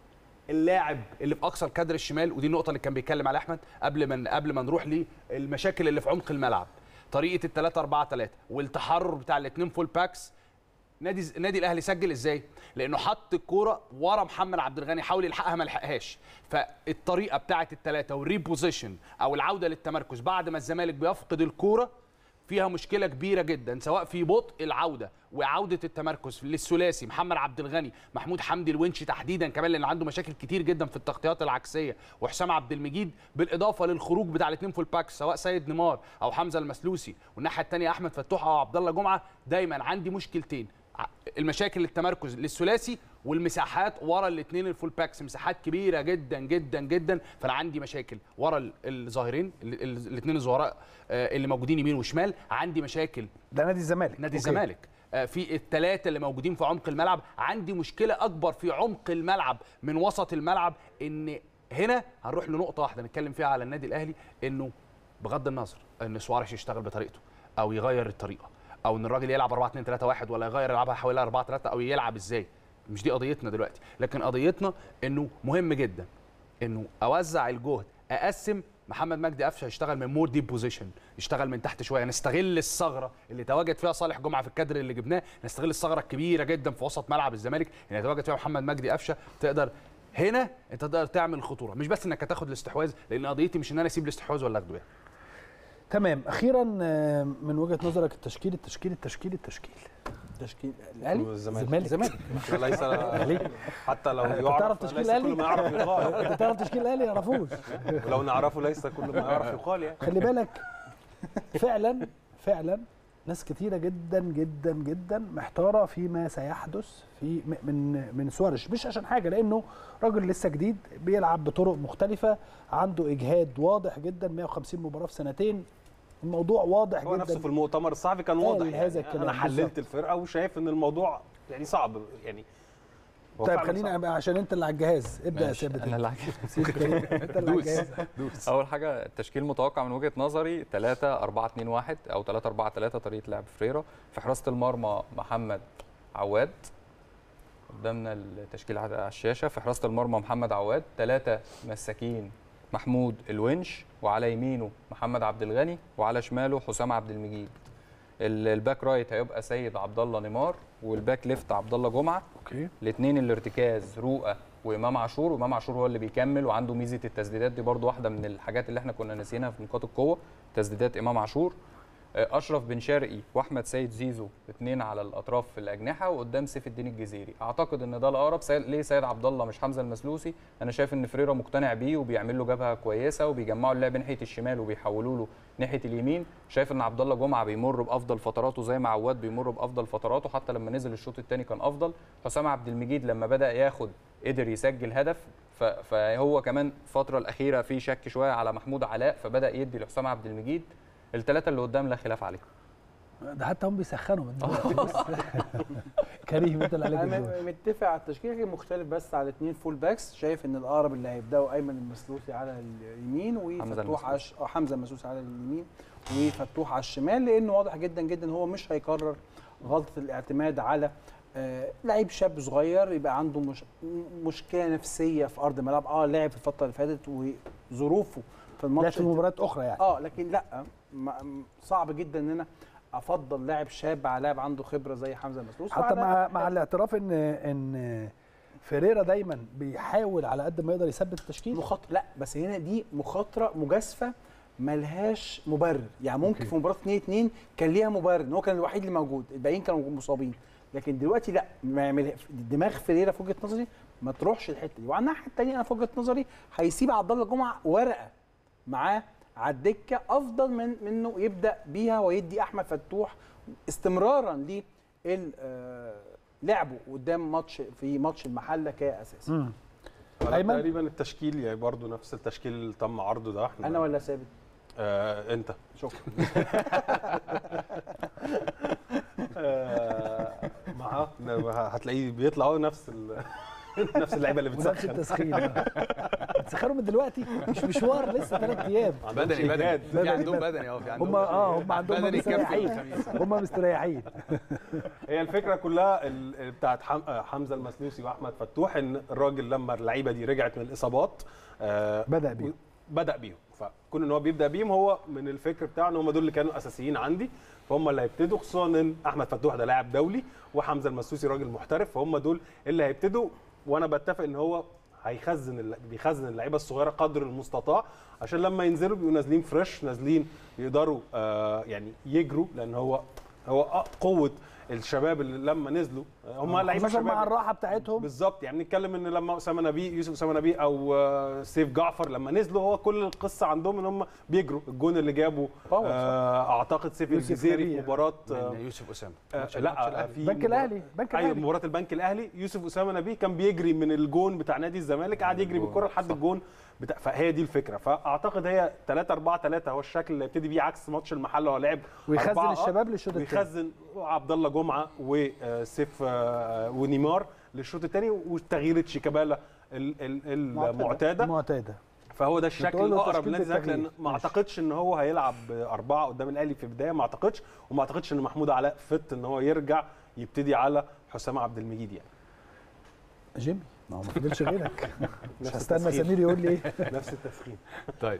اللاعب اللي في اقصى الكادر الشمال ودي النقطه اللي كان بيتكلم عليها احمد قبل ما قبل ما نروح للمشاكل اللي في عمق الملعب طريقه ال 3 4 3 والتحرر بتاع الاثنين فول باكس نادي نادي الاهلي سجل ازاي؟ لانه حط الكوره ورا محمد عبد الغني حاول يلحقها ما لحقهاش فالطريقه بتاعه الثلاثه والريبوزيشن او العوده للتمركز بعد ما الزمالك بيفقد الكوره فيها مشكله كبيره جدا سواء في بطء العوده وعوده التمركز للثلاثي محمد عبد الغني محمود حمدي الونش تحديدا كمان لان عنده مشاكل كتير جدا في التغطيات العكسيه وحسام عبد المجيد بالاضافه للخروج بتاع الاثنين فول باكس سواء سيد نيمار او حمزه المسلوسي والناحيه الثانيه احمد فتوح او عبد الله جمعه دايما عندي مشكلتين ع- المشاكل التمركز للثلاثي والمساحات ورا الاثنين الفول باكس مساحات كبيره جدا جدا جدا فانا عندي مشاكل ورا ال- الظاهرين الاثنين الظهراء آه، اللي موجودين يمين وشمال عندي مشاكل ده نادي الزمالك نادي أوكي. الزمالك آه، في الثلاثه اللي موجودين في عمق الملعب عندي مشكله اكبر في عمق الملعب من وسط الملعب ان هنا هنروح لنقطه واحده نتكلم فيها على النادي الاهلي انه بغض النظر ان سواريش يشتغل بطريقته او يغير الطريقه او ان الراجل يلعب 4 2 3 1 ولا يغير يلعبها حوالي 4 3 او يلعب ازاي مش دي قضيتنا دلوقتي لكن قضيتنا انه مهم جدا انه اوزع الجهد اقسم محمد مجدي قفشه يشتغل من مور ديب بوزيشن يشتغل من تحت شويه نستغل الثغره اللي تواجد فيها صالح جمعه في الكادر اللي جبناه نستغل الثغره الكبيره جدا في وسط ملعب الزمالك اللي يتواجد فيها محمد مجدي قفشه تقدر هنا انت تقدر تعمل خطوره مش بس انك هتاخد الاستحواذ لان قضيتي مش ان انا اسيب الاستحواذ ولا اخده يعني. تمام اخيرا آه، من وجهه نظرك التشكيل التشكيل التشكيل التشكيل تشكيل الاهلي الزمالك الزمالك ليس حتى لو أنت يعرف تعرف تشكيل ليس الأهلي؟ كل ما يعرف يقال انت تعرف تشكيل الاهلي يعرفوش ولو نعرفه ليس كل ما يعرف يقال يعني خلي بالك فعلا فعلا ناس كتيره جدا جدا جدا محتاره فيما سيحدث في م- من من سوارش مش عشان حاجه لانه راجل لسه جديد بيلعب بطرق مختلفه عنده اجهاد واضح جدا 150 مباراه في سنتين الموضوع واضح هو جدا نفسه في المؤتمر الصحفي كان قال واضح هذا يعني الكلام انا حللت بالظبط. الفرقه وشايف ان الموضوع يعني صعب يعني هو طيب فعلاً خلينا صعب. أبقى عشان انت اللي على الجهاز ابدا يا ماشي، ثابت انا اللي عاجبني. سيب كريم، انت اللي على الجهاز اول حاجه التشكيل متوقع من وجهه نظري 3 4 2 1 او 3 4 3 طريقه لعب فريرا في حراسه المرمى محمد عواد قدامنا التشكيل على الشاشه في حراسه المرمى محمد عواد ثلاثه مساكين محمود الونش وعلى يمينه محمد عبد الغني وعلى شماله حسام عبد المجيد ال- الباك رايت هيبقى سيد عبد الله نيمار والباك ليفت عبد الله جمعه اوكي الاثنين الارتكاز رؤى وامام عاشور وامام عاشور هو اللي بيكمل وعنده ميزه التسديدات دي برضو واحده من الحاجات اللي احنا كنا ناسيينها في نقاط القوه تسديدات امام عاشور آه، اشرف بن شرقي واحمد سيد زيزو اثنين على الاطراف في الاجنحه وقدام سيف الدين الجزيري اعتقد ان ده الاقرب سيد ليه سيد عبد الله مش حمزه المسلوسي انا شايف ان فريرا مقتنع بيه وبيعمل له جبهه كويسه وبيجمعوا اللعب ناحيه الشمال وبيحولوا له ناحيه اليمين شايف ان عبد الله جمعه بيمر بافضل فتراته زي ما عواد بيمر بافضل فتراته حتى لما نزل الشوط الثاني كان افضل حسام عبد المجيد لما بدا ياخد قدر يسجل هدف ف- فهو كمان الفتره الاخيره في شك شويه على محمود علاء فبدا يدي لحسام عبد المجيد الثلاثه اللي قدام لا خلاف عليهم ده حتى هم بيسخنوا من دلوقتي بص. كريم انت اللي عليك الدور. انا متفق على التشكيل لكن مختلف بس على اثنين فول باكس شايف ان الاقرب اللي هيبداوا ايمن المسلوسي على اليمين وفتوح على الش- أو حمزه المسلوسي على اليمين وفتوح على الشمال لانه واضح جدا جدا هو مش هيكرر غلطه الاعتماد على آه لعيب شاب صغير يبقى عنده مش مشكله نفسيه في ارض الملعب اه لعب في الفتره اللي فاتت وظروفه في لعب الماتش في مباريات اخرى يعني اه لكن لا م- صعب جدا ان انا افضل لاعب شاب على لاعب عنده خبره زي حمزه مسلوس حتى وعلى- مع مع الاعتراف ان ان فيريرا دايما بيحاول على قد ما يقدر يثبت التشكيل مخاطره لا بس هنا دي مخاطره مجازفه ملهاش مبرر يعني ممكن أوكي. في مباراه 2 2 كان ليها مبرر ان هو كان الوحيد اللي موجود الباقيين كانوا مصابين لكن دلوقتي لا ما يعمل دماغ فيريرا في وجهه نظري ما تروحش الحته دي وعلى الناحيه الثانيه انا في وجهه نظري هيسيب عبد الله جمعه ورقه معاه على الدكه افضل من منه يبدا بيها ويدي احمد فتوح استمرارا ل لعبه قدام ماتش في ماتش المحله كاساسي مم. أنا أيمن؟ تقريبا التشكيل يعني برضو نفس التشكيل اللي تم عرضه ده احنا انا ولا ثابت آه انت شكرا آه مع هتلاقيه بيطلع هو نفس ال... نفس اللعيبه اللي ونفس بتسخن التسخين آه. بتسخنوا من دلوقتي مش مشوار لسه ثلاث ايام عندهمش بدني بدني إجهاد. في عندهم بدني اه في عندهم هم اه هم عندهم بدني يكفي مستريحين الخميس. هم مستريحين هي الفكره كلها ال- ال- بتاعت حم- آه، حمزه المسلوسي واحمد فتوح ان الراجل لما اللعيبه دي رجعت من الاصابات آه، بدأ بيهم. بدا بيهم فكون ان هو بيبدا بيهم هو من الفكر بتاعه ان هم دول اللي كانوا اساسيين عندي فهم اللي هيبتدوا خصوصا ان احمد فتوح ده لاعب دولي وحمزه المسلوسي راجل محترف فهم دول اللي هيبتدوا وانا بتفق ان هو هيخزن الل- بيخزن اللعيبه الصغيره قدر المستطاع عشان لما ينزلوا بيبقوا نازلين فريش نازلين يقدروا آه يعني يجروا لان هو هو أ- قوه الشباب اللي لما نزلوا آه، هم لعيبه خصوصا شباب مع الراحه بتاعتهم بالظبط يعني بنتكلم ان لما اسامه نبيه يوسف اسامه نبيه او آه، سيف جعفر لما نزلوا هو كل القصه عندهم ان هم بيجروا الجون اللي جابه باور، صح. آه اعتقد سيف يوسف الجزيري نبيه. في مباراه آه، من يوسف اسامه آه، ماتش- لا ماتش آه، الأهلي. في بنك مباراة- الاهلي بنك ايوه الاهلي مباراه البنك الاهلي يوسف اسامه نبيه كان بيجري من الجون بتاع نادي الزمالك قاعد يجري بالكره لحد الجون بتاع فهي دي الفكره فاعتقد هي 3 4 3 هو الشكل اللي يبتدي بيه عكس ماتش المحله هو لعب ويخزن أربعة، آه، الشباب للشوط الثاني ويخزن عبد الله جمعه وسيف آه، ونيمار للشوط الثاني وتغيير شيكابالا ال- ال- المعتاده معتاده فهو ده الشكل بتقول له الاقرب تشكيل لنادي الزمالك لان بالتغيير. ما ماشي. اعتقدش ان هو هيلعب اربعه قدام الاهلي في البدايه ما اعتقدش وما اعتقدش ان محمود علاء فت ان هو يرجع يبتدي على حسام عبد المجيد يعني جيمي ما هو ما فضلش غيرك مش نفس هستنى التسخين. سمير يقول لي ايه نفس التسخين طيب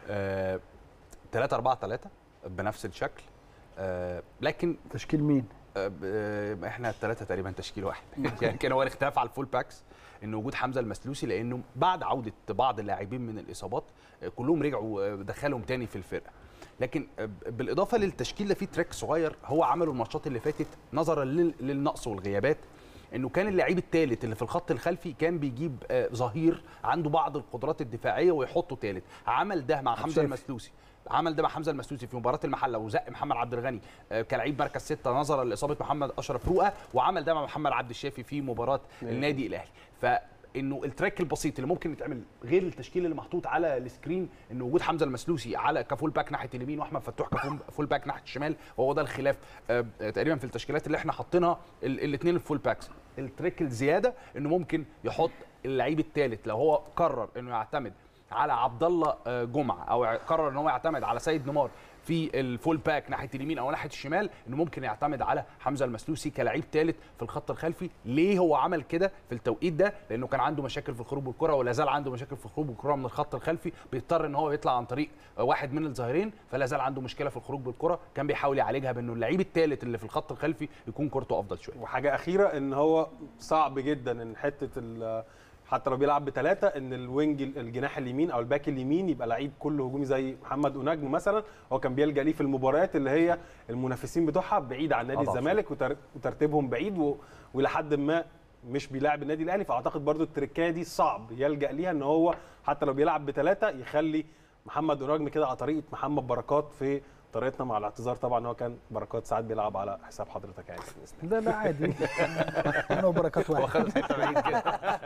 3 4 3 بنفس الشكل آه، لكن تشكيل مين آه، ب- آه، احنا الثلاثه تقريبا تشكيل واحد يعني كان هو الاختلاف على الفول باكس ان وجود حمزه المسلوسي لانه بعد عوده بعض اللاعبين من الاصابات آه، كلهم رجعوا آه، دخلهم تاني في الفرقه لكن آه، ب- بالاضافه للتشكيل ده في تريك صغير هو عمله الماتشات اللي فاتت نظرا لل- للنقص والغيابات انه كان اللعيب الثالث اللي في الخط الخلفي كان بيجيب آه، ظهير عنده بعض القدرات الدفاعيه ويحطه ثالث عمل ده مع حمزه شايف. المسلوسي عمل ده مع حمزه المسلوسي في مباراه المحله وزق محمد عبد الغني آه، كلاعب مركز سته نظرا لاصابه محمد اشرف رؤى وعمل ده مع محمد عبد الشافي في مباراه النادي الاهلي فانه التراك البسيط اللي ممكن يتعمل غير التشكيل اللي محطوط على السكرين ان وجود حمزه المسلوسي على كفول باك ناحيه اليمين واحمد فتوح كفول باك ناحيه الشمال وهو ده الخلاف آه، آه، تقريبا في التشكيلات اللي احنا حاطينها الاثنين الفول باكس التريك الزياده انه ممكن يحط اللعيب الثالث لو هو قرر انه يعتمد على عبد الله آه، جمعه او قرر ان هو يعتمد على سيد نيمار في الفول باك ناحيه اليمين او ناحيه الشمال انه ممكن يعتمد على حمزه المسلوسي كلاعب ثالث في الخط الخلفي ليه هو عمل كده في التوقيت ده لانه كان عنده مشاكل في الخروج بالكره ولا زال عنده مشاكل في الخروج بالكره من الخط الخلفي بيضطر ان هو يطلع عن طريق واحد من الظاهرين فلا زال عنده مشكله في الخروج بالكره كان بيحاول يعالجها بانه اللعيب الثالث اللي في الخط الخلفي يكون كورته افضل شويه وحاجه اخيره ان هو صعب جدا ان حته ال- حتى لو بيلعب بثلاثه ان الوينج الجناح اليمين او الباك اليمين يبقى لعيب كله هجومي زي محمد اوناجم مثلا هو كان بيلجا ليه في المباريات اللي هي المنافسين بتوعها بعيد عن نادي أضعف. الزمالك وتر- وترتيبهم بعيد و... والى حد ما مش بيلاعب النادي الاهلي فاعتقد برضو التركايه دي صعب يلجا ليها ان هو حتى لو بيلعب بثلاثه يخلي محمد اوناجم كده على طريقه محمد بركات في طريقتنا مع الاعتذار طبعا هو كان بركات ساعات بيلعب على حساب حضرتك يعني بإذن الله. لا لا عادي انا وبركات واحد واخد حته بعيد كده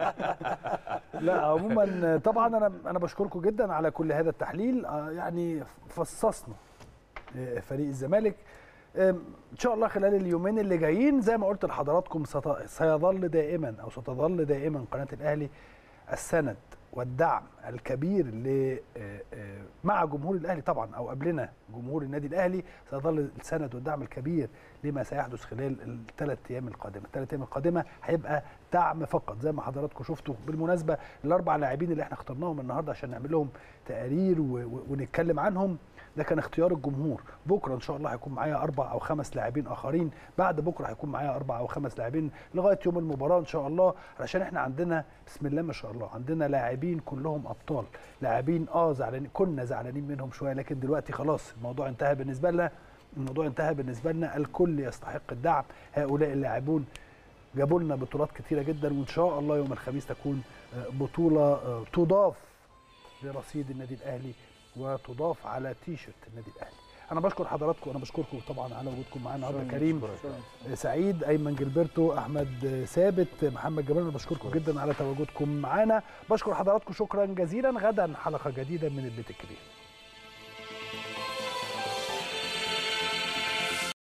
لا عموما طبعا انا انا بشكركم جدا على كل هذا التحليل آه، يعني فصصنا آه، فريق الزمالك آم، ان شاء الله خلال اليومين اللي جايين زي ما قلت لحضراتكم ست- سيظل دائما او ستظل دائما قناه الاهلي السند والدعم الكبير ل آه، آه، مع جمهور الاهلي طبعا او قبلنا جمهور النادي الاهلي سيظل السند والدعم الكبير لما سيحدث خلال الثلاث ايام القادمه، الثلاث ايام القادمه هيبقى دعم فقط زي ما حضراتكم شفتوا بالمناسبه الاربع لاعبين اللي احنا اخترناهم النهارده عشان نعمل لهم تقارير و- و- ونتكلم عنهم ده كان اختيار الجمهور بكره ان شاء الله هيكون معايا اربع او خمس لاعبين اخرين بعد بكره هيكون معايا اربع او خمس لاعبين لغايه يوم المباراه ان شاء الله علشان احنا عندنا بسم الله ما شاء الله عندنا لاعبين كلهم ابطال لاعبين اه زعلانين كنا زعلانين منهم شويه لكن دلوقتي خلاص الموضوع انتهى بالنسبه لنا الموضوع انتهى بالنسبه لنا الكل يستحق الدعم هؤلاء اللاعبون جابوا لنا بطولات كتيره جدا وان شاء الله يوم الخميس تكون آه، بطوله آه، تضاف لرصيد النادي الاهلي وتضاف على تيشرت النادي الاهلي انا بشكر حضراتكم انا بشكركم طبعا على وجودكم معانا النهارده كريم آه، سعيد ايمن جilberto احمد آه، ثابت آه، محمد جمال انا بشكركم جدا على تواجدكم معانا بشكر حضراتكم شكرا جزيلا غدا حلقه جديده من البيت الكبير